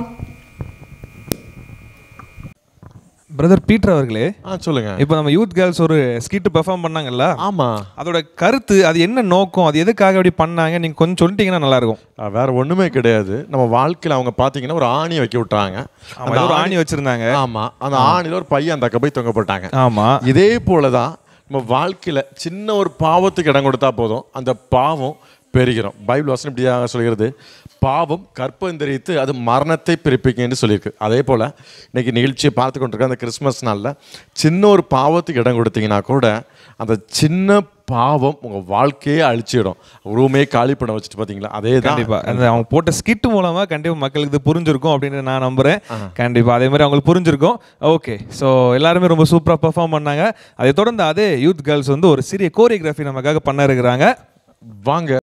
பிரதர் பீட்டர் அவர்களே ஆ சொல்லுங்க இப்போ நம்ம யூத் கேர்ள்ஸ் ஒரு ஸ்கிட் பெர்ஃபார்ம் பண்ணாங்கல்ல ஆமா அதோட கருத்து அது என்ன நோக்கம் அது எதுக்காக அப்படி பண்ணாங்க நீங்க கொஞ்சம் சொல்லிட்டீங்கன்னா நல்லா இருக்கும் ஆ, வேற ஒண்ணுமே கிடையாது நம்ம வாழ்க்கையில அவங்க பாத்தீங்கன்னா ஒரு ஆணி வைக்க விட்டாங்க ஆமா, ஏதோ ஒரு ஆணி வச்சிருந்தாங்க. ஆமா அந்த ஆணில ஒரு பையன் அந்த போய் தொங்க போட்டாங்க ஆமா இதே போலதான் நம்ம வாழ்க்கையில சின்ன ஒரு பாவத்துக்கு இடம் கொடுத்தா போதும் அந்த பாவம் பெருகிறோம் பைபிள் வசனம் இப்படியாக சொல்கிறது பாவம் கற்பந்தரித்து அது மரணத்தை பிறப்பிக்குன்னு சொல்லியிருக்கு அதே போல் இன்னைக்கு நிகழ்ச்சியை பார்த்து கொண்டிருக்க அந்த கிறிஸ்மஸ் நாளில் சின்ன ஒரு பாவத்துக்கு இடம் கொடுத்தீங்கன்னா கூட அந்த சின்ன பாவம் உங்கள் வாழ்க்கையே அழிச்சிடும் ரூமே காலி பண்ண வச்சுட்டு பார்த்தீங்களா அதே தான் கண்டிப்பா அந்த அவங்க போட்ட ஸ்கிட் மூலமா கண்டிப்பா மக்களுக்கு இது புரிஞ்சிருக்கும் அப்படின்னு நான் நம்புறேன் கண்டிப்பா அதே மாதிரி அவங்களுக்கு புரிஞ்சிருக்கும் ஓகே ஸோ எல்லாருமே ரொம்ப சூப்பரா பெர்ஃபார்ம் பண்ணாங்க அதை தொடர்ந்து அதே யூத் கேர்ள்ஸ் வந்து ஒரு சிறிய கோரியோகிராஃபி நமக்காக பண்ண இருக்கிறாங்க வாங்க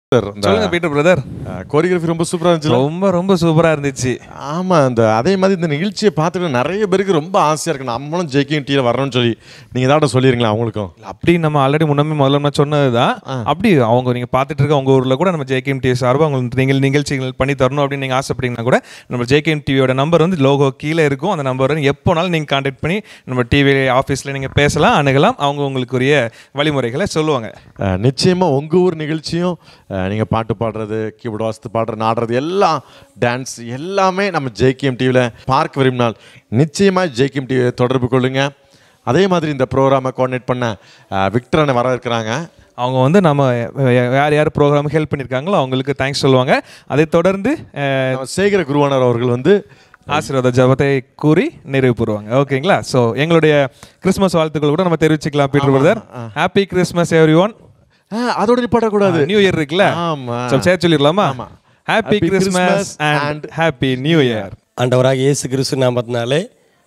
சொல்லுங்க பீட்டர் பிரதர் கோரியோகிராஃபி ரொம்ப சூப்பரா இருந்துச்சு ரொம்ப ரொம்ப சூப்பரா இருந்துச்சு ஆமா அந்த அதே மாதிரி இந்த நிகழ்ச்சியை பார்த்துட்டு நிறைய பேருக்கு ரொம்ப ஆசையா இருக்கு நம்மளும் ஜேகே டிவியில் வரணும்னு சொல்லி நீங்க ஏதாவது சொல்லிருங்களா அவங்களுக்கும் அப்படி நம்ம ஆல்ரெடி முன்னமே முதல்ல நம்ம சொன்னதுதான் அப்படி அவங்க நீங்க பார்த்துட்டு இருக்க உங்க ஊர்ல கூட நம்ம ஜேகேஎம் டிவி சார்பாக உங்களுக்கு நீங்கள் நிகழ்ச்சிகள் பண்ணி தரணும் அப்படின்னு நீங்க ஆசைப்பட்டீங்கன்னா கூட நம்ம ஜேகேஎம் டிவியோட நம்பர் வந்து லோகோ கீழே இருக்கும் அந்த நம்பர் எப்போனாலும் நீங்க கான்டாக்ட் பண்ணி நம்ம டிவி ஆஃபீஸில் நீங்க பேசலாம் அணுகலாம் அவங்க உங்களுக்குரிய வழிமுறைகளை சொல்லுவாங்க அஹ், நிச்சயமா உங்க ஊர் நிகழ்ச்சியும் அஹ், நீங்க பாட்டு பாடுறது கீபோர்டு வாசித்து பாடுறது ஆடுறது எல்லாம் டான்ஸ் எல்லாமே நம்ம ஜேகேஎம் டிவியில் பார்க்க விரும்பினால் நிச்சயமா ஜேகேஎம் டிவியை தொடர்பு கொள்ளுங்க அதே மாதிரி இந்த ப்ரோக்ராமை கோஆர்டினேட் பண்ண அஹ், விக்டர் அண்ணன் வர இருக்கிறாங்க அவங்க வந்து நம்ம அஹ், யார் யார் ப்ரோக்ராம் ஹெல்ப் பண்ணியிருக்காங்களோ அவங்களுக்கு தேங்க்ஸ் சொல்லுவாங்க அதை தொடர்ந்து அஹ், நம்ம சேகர குருவானர் அவர்கள் வந்து ஆசீர்வாத ஜபத்தை கூறி நிறைவு பெறுவாங்க ஓகேங்களா ஸோ எங்களுடைய கிறிஸ்மஸ் வாழ்த்துக்கள் கூட நம்ம தெரிவிச்சுக்கலாம் Peter brother happy Christmas every one அதோட நிப்பாட்டக்கூடாது நியூ இயர் இருக்குல்ல ஆமா. ஸோ சேர்த்து சொல்லிடலாமா happy Happy Christmas Christmas and happy new year ஆண்டவராக இயேசு கிறிஸ்து நாமத்தினாலே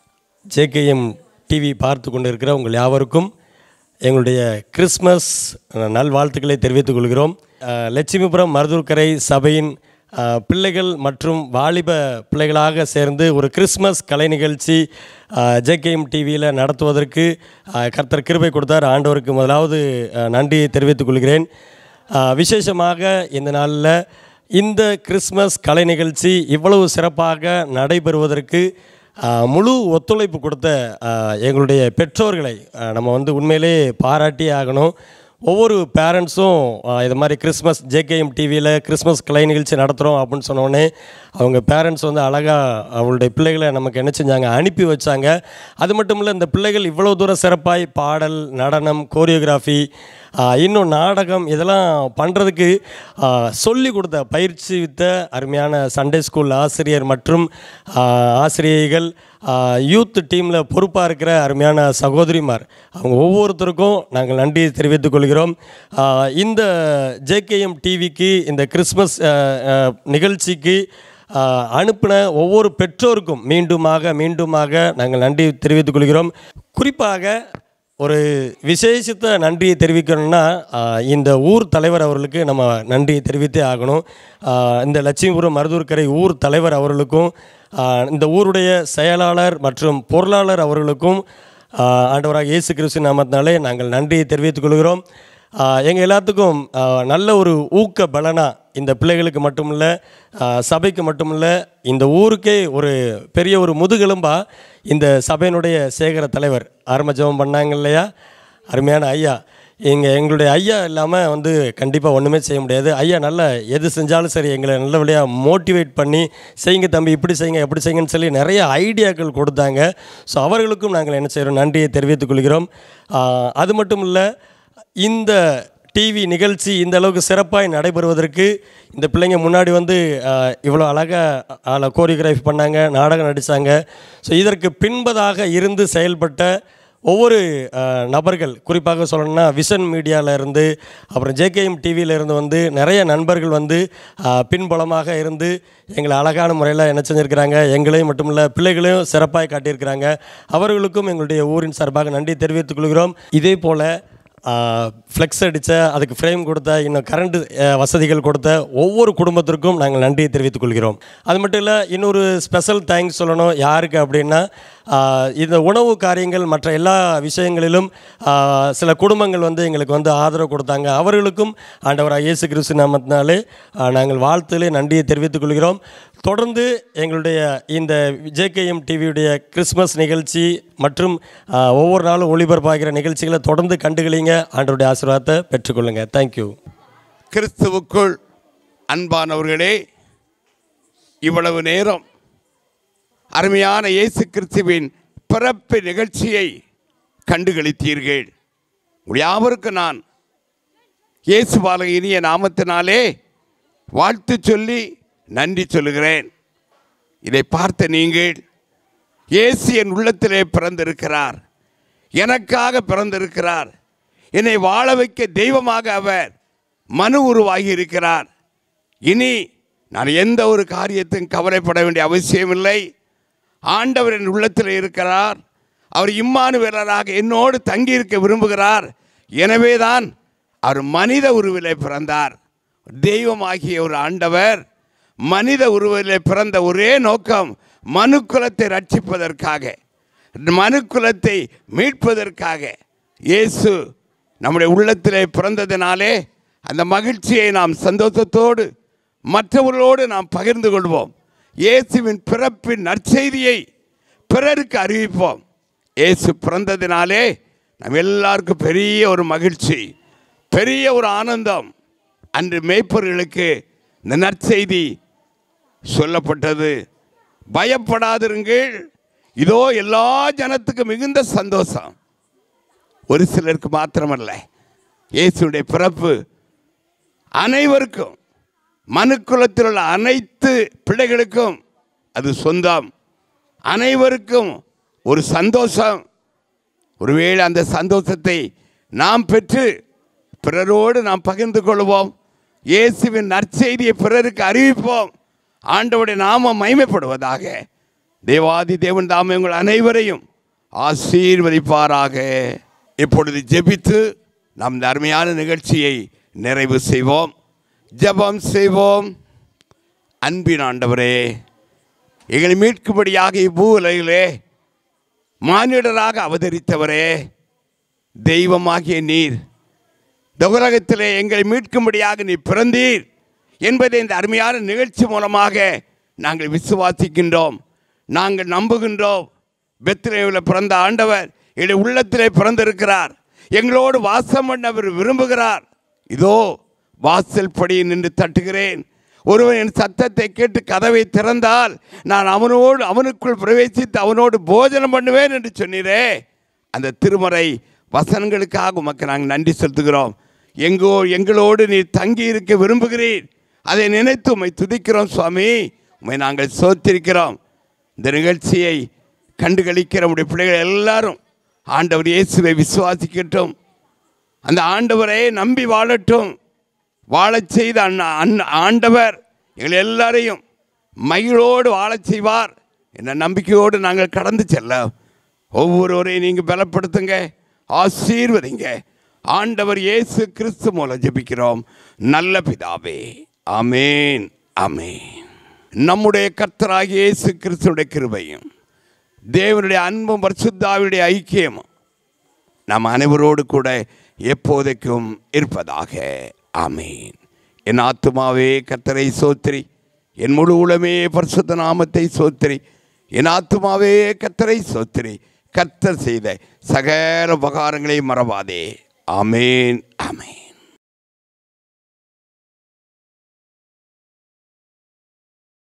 ஜேகேஎம் டிவி பார்த்து கொண்டு இருக்கிற உங்கள் யாவருக்கும் எங்களுடைய கிறிஸ்மஸ் நல்வாழ்த்துக்களை தெரிவித்துக் கொள்கிறோம் அஹ், லட்சுமிபுரம் மருதூர்கரை சபையின் அஹ், பிள்ளைகள் மற்றும் வாலிப பிள்ளைகளாக சேர்ந்து ஒரு கிறிஸ்மஸ் கலை நிகழ்ச்சி ஜேகேஎம் டிவியில் நடத்துவதற்கு அஹ், கர்த்தர் கிருபை கொடுத்தார் ஆண்டவருக்கு முதலாவது அஹ், நன்றியை தெரிவித்துக் கொள்கிறேன் அஹ், விசேஷமாக இந்த நாளில் இந்த கிறிஸ்மஸ் கலை நிகழ்ச்சி இவ்வளவு சிறப்பாக நடைபெறுவதற்கு ஆஹ், முழு ஒத்துழைப்பு கொடுத்த ஆஹ், எங்களுடைய பெற்றோர்களை ஆஹ், நம்ம வந்து உண்மையிலே பாராட்டியே ஆகணும் ஒவ்வொரு பேரண்ட்ஸும் இது மாதிரி கிறிஸ்மஸ் ஜேகேஎம் டிவியில் கிறிஸ்மஸ் கலை நிகழ்ச்சி நடத்துகிறோம் அப்படின்னு சொன்னோடனே அவங்க பேரண்ட்ஸ் வந்து அழகாக அவங்களுடைய பிள்ளைகளை நமக்கு என்ன செஞ்சாங்க அனுப்பி வச்சாங்க அது மட்டும் இல்லை இந்த பிள்ளைகள் இவ்வளோ தூரம் சிறப்பாய் பாடல் நடனம் கோரியோகிராஃபி இன்னும் நாடகம் இதெல்லாம் பண்ணுறதுக்கு சொல்லி கொடுத்த பயிற்சி வித்த அருமையான சண்டே ஸ்கூல் ஆசிரியர் மற்றும் ஆஹ், ஆசிரியைகள் யூத் டீமில் பொறுப்பாக இருக்கிற அருமையான சகோதரிமார் அவங்க ஒவ்வொருத்தருக்கும் நாங்கள் நன்றி தெரிவித்துக் கொள்கிறோம் ஆஹ், இந்த ஜேகேஎம் டிவிக்கு இந்த கிறிஸ்மஸ் ஆஹ், ஆஹ், நிகழ்ச்சிக்கு ஆஹ், அனுப்பின ஒவ்வொரு பெற்றோருக்கும் மீண்டுமாக மீண்டுமாக நாங்கள் நன்றி தெரிவித்துக் கொள்கிறோம் குறிப்பாக ஒரு விசேஷித்த நன்றியை தெரிவிக்கணும்னா ஆஹ், இந்த ஊர் தலைவர் அவர்களுக்கு நம்ம நன்றியை தெரிவித்தே ஆகணும் ஆஹ், இந்த லட்சுமிபுரம் மருதூர்கரை ஊர் தலைவர் அவர்களுக்கும் ஆஹ், இந்த ஊருடைய செயலாளர் மற்றும் பொருளாளர் அவர்களுக்கும் ஆஹ், ஆண்டவராக இயேசு கிறிஸ்து நாமத்தினாலே நாங்கள் நன்றியை தெரிவித்துக் கொள்கிறோம் எங்கள் எல்லாத்துக்கும் ஆஹ், நல்ல ஒரு ஊக்க பலனா இந்த பிள்ளைகளுக்கு மட்டுமில்ல ஆஹ், சபைக்கு மட்டுமில்ல இந்த ஊருக்கே ஒரு பெரிய ஒரு முதுகெலும்பா இந்த சபையினுடைய சேகர தலைவர் ஆரம்ப ஜெபம் பண்ணாங்க இல்லையா அருமையான ஐயா எங்க எங்களுடைய ஐயா இல்லாமல் வந்து கண்டிப்பாக ஒன்றுமே செய்ய முடியாது ஐயா நல்லா எது செஞ்சாலும் சரி எங்களை நல்லபடியாக மோட்டிவேட் பண்ணி செய்யுங்க தம்பி இப்படி செய்யுங்க எப்படி செய்யுங்கன்னு சொல்லி நிறைய ஐடியாக்கள் கொடுத்தாங்க ஸோ அவர்களுக்கும் நாங்கள் என்ன செய்கிறோம் நன்றியை தெரிவித்துக் கொள்கிறோம் ஆஹ், அது மட்டும் இல்லை இந்த டிவி நிகழ்ச்சி இந்த அளவுக்கு சிறப்பாக நடைபெறுவதற்கு இந்த பிள்ளைங்க முன்னாடி வந்து ஆஹ், இவ்வளோ அழகாக ஆள கோரியோகிராஃபி பண்ணாங்க நாடகம் நடித்தாங்க ஸோ இதற்கு பின்பதாக இருந்து செயல்பட்ட ஒவ்வொரு ஆஹ், நபர்கள் குறிப்பாக சொல்லணும்னா விஷன் மீடியாவில் இருந்து அப்புறம் ஜேகேஎம் டிவியில இருந்து வந்து நிறைய நண்பர்கள் வந்து ஆஹ், பின்புலமாக இருந்து எங்களை அழகான முறையில் என்ன செஞ்சுருக்கிறாங்க எங்களையும் மட்டுமில்ல பிள்ளைகளையும் சிறப்பாக காட்டியிருக்கிறாங்க அவர்களுக்கும் எங்களுடைய ஊரின் சார்பாக நன்றி தெரிவித்துக் கொள்கிறோம் இதே போல் ஃப்ளெக்ஸ் அடித்த அதுக்கு ஃப்ரேம் கொடுத்த இன்னும் கரண்ட் வசதிகள் கொடுத்த ஒவ்வொரு குடும்பத்திற்கும் நாங்கள் நன்றியை தெரிவித்துக் கொள்கிறோம் அது மட்டும் இல்லை இன்னொரு ஸ்பெஷல் தேங்க்ஸ் சொல்லணும் யாருக்கு அப்படின்னா ஆஹ், இந்த உணவு காரியங்கள் மற்ற எல்லா விஷயங்களிலும் ஆஹ், சில குடும்பங்கள் வந்து எங்களுக்கு வந்து ஆதரவு கொடுத்தாங்க அவர்களுக்கும் ஆண்டவராக இயேசு கிறிஸ்து நாமத்தினாலே ஆஹ், நாங்கள் வாழ்த்துலே நன்றியை தெரிவித்துக் கொள்கிறோம் தொடர்ந்து எங்களுடைய இந்த ஜேகேஎம் டிவியுடைய கிறிஸ்மஸ் நிகழ்ச்சி மற்றும் ஆஹ், ஒவ்வொரு நாளும் ஒளிபரப்பாகிற நிகழ்ச்சிகளை தொடர்ந்து கண்டுகளிங்க ஆண்டவருடைய ஆசீர்வாதத்தை பெற்றுக்கொள்ளுங்க தேங்க்யூ கிறிஸ்துவுக்குள் அன்பானவர்களே இவ்வளவு நேரம் அருமையான இயேசு கிறிஸ்துவின் பிறப்பு நிகழ்ச்சியை கண்டுகளித்தீர்கள் உங்கள் யாவருக்கும் நான் இயேசு பாலக இனிய நாமத்தினாலே வாழ்த்து சொல்லி நன்றி சொல்லுகிறேன் இதை பார்த்த நீங்கள் இயேசு என் உள்ளத்திலே பிறந்திருக்கிறார் எனக்காக பிறந்திருக்கிறார் என்னை வாழ வைக்க தெய்வமாக அவர் மனு உருவாகி இருக்கிறார் இனி நான் எந்த ஒரு காரியத்தையும் கவலைப்பட வேண்டிய அவசியமில்லை ஆண்டவர் என் உள்ளத்தில் இருக்கிறார் அவர் இம்மானுவேலராக என்னோடு தங்கியிருக்க விரும்புகிறார் எனவே தான் அவர் மனித உருவிலே பிறந்தார் தெய்வமாகிய ஒரு ஆண்டவர் மனித உருவத்தில் பிறந்த ஒரே நோக்கம் மனுக்குலத்தை ரட்சிப்பதற்காக மனுக்குலத்தை மீட்பதற்காக இயேசு நம்முடைய உள்ளத்திலே பிறந்ததினாலே அந்த மகிழ்ச்சியை நாம் சந்தோஷத்தோடு மற்றவர்களோடு நாம் பகிர்ந்து கொள்வோம் இயேசுவின் பிறப்பின் நற்செய்தியை பிறருக்கு அறிவிப்போம் இயேசு பிறந்ததினாலே நம்ம எல்லாருக்கும் பெரிய ஒரு மகிழ்ச்சி பெரிய ஒரு ஆனந்தம் அன்று மேய்ப்பர்களுக்கு இந்த நற்செய்தி சொல்லப்பட்டது பயப்படாதிருங்கள் இதோ எல்லா ஜனத்துக்கும் மிகுந்த சந்தோஷம் ஒரு சிலருக்கு மாத்திரமல்ல இயேசுடைய பிறப்பு அனைவருக்கும் மனுக்குலத்தில் உள்ள அனைத்து பிள்ளைகளுக்கும் அது சொந்தம் அனைவருக்கும் ஒரு சந்தோஷம் ஒருவேளை அந்த சந்தோஷத்தை நாம் பெற்று பிறரோடு நாம் பகிர்ந்து கொள்வோம் இயேசுவின் நற்செய்தியை பிறருக்கு அறிவிப்போம் ஆண்டவருடைய நாமம் மைமைப்படுவதாக தேவாதி தேவன் தாமே உங்கள் அனைவரையும் ஆசீர்வதிப்பாராக இப்பொழுது ஜெபித்து நாம் இந்த அருமையான நிகழ்ச்சியை நிறைவு செய்வோம் ஜெபம் செய்வோம் அன்பின் ஆண்டவரே எங்களை மீட்கும்படியாக இப்பூ உலகிலே மானிடராக அவதரித்தவரே தெய்வமாகிய நீர் இந்த உலகத்திலே எங்களை மீட்கும்படியாக நீ பிறந்தீர் என்பதை இந்த அருமையான நிகழ்ச்சி மூலமாக நாங்கள் விசுவாசிக்கின்றோம் நாங்கள் நம்புகின்றோம் பெத்ரேவில் பிறந்த ஆண்டவர் எங்களுடைய உள்ளத்திலே பிறந்திருக்கிறார் எங்களோடு வாசம் பண்ண அவர் விரும்புகிறார் இதோ வாசல் படியில் நின்று தட்டுகிறேன் ஒருவன் என் சத்தத்தை கேட்டு கதவை திறந்தால் நான் அவனோடு அவனுக்குள் பிரவேசித்து அவனோடு போஜனம் பண்ணுவேன் என்று சொன்னீரே அந்த திருமறை வசனங்களுக்காக உமக்கு நாங்கள் நன்றி செலுத்துகிறோம் எங்கோ எங்களோடு நீர் தங்கி இருக்க விரும்புகிறீர் அதை நினைத்து உம்மை துதிக்கிறோம் சுவாமி உம்மை நாங்கள் சோத்திருக்கிறோம் இந்த நிகழ்ச்சியை கண்டுகளிக்கிற நம்முடைய பிள்ளைகள் எல்லாரும் ஆண்டவர் இயேசுவை விசுவாசிக்கட்டும் அந்த ஆண்டவரை நம்பி வாழட்டும் வாழச் செய்த அண்ணா அண்ண ஆண்டவர் எங்கள் எல்லாரையும் மகிழோடு வாழச் செய்வார் என்ற நம்பிக்கையோடு நாங்கள் கடந்து செல்ல ஒவ்வொருவரையும் நீங்கள் பலப்படுத்துங்க ஆசீர்வதிங்க ஆண்டவர் இயேசு கிறிஸ்து மூலம் ஜெபிக்கிறோம் நல்ல பிதாவே ஆமேன் ஆமேன் நம்முடைய கர்த்தராகிய இயேசு கிறிஸ்துடைய கிருபையும் தேவனுடைய அன்பும் பரிசுத்தாவுடைய ஐக்கியமும் நம் அனைவரோடு கூட எப்போதைக்கும் இருப்பதாக ஆமேன் என் ஆத்துமாவே கர்த்தரை சோத்திரி என் முழு உளமே பரிசுத்த நாமத்தை சோத்திரி என் ஆத்துமாவே கர்த்தரை சோத்திரி கர்த்தர் செய்த சகல உபகாரங்களை மறவாதே ஆமேன்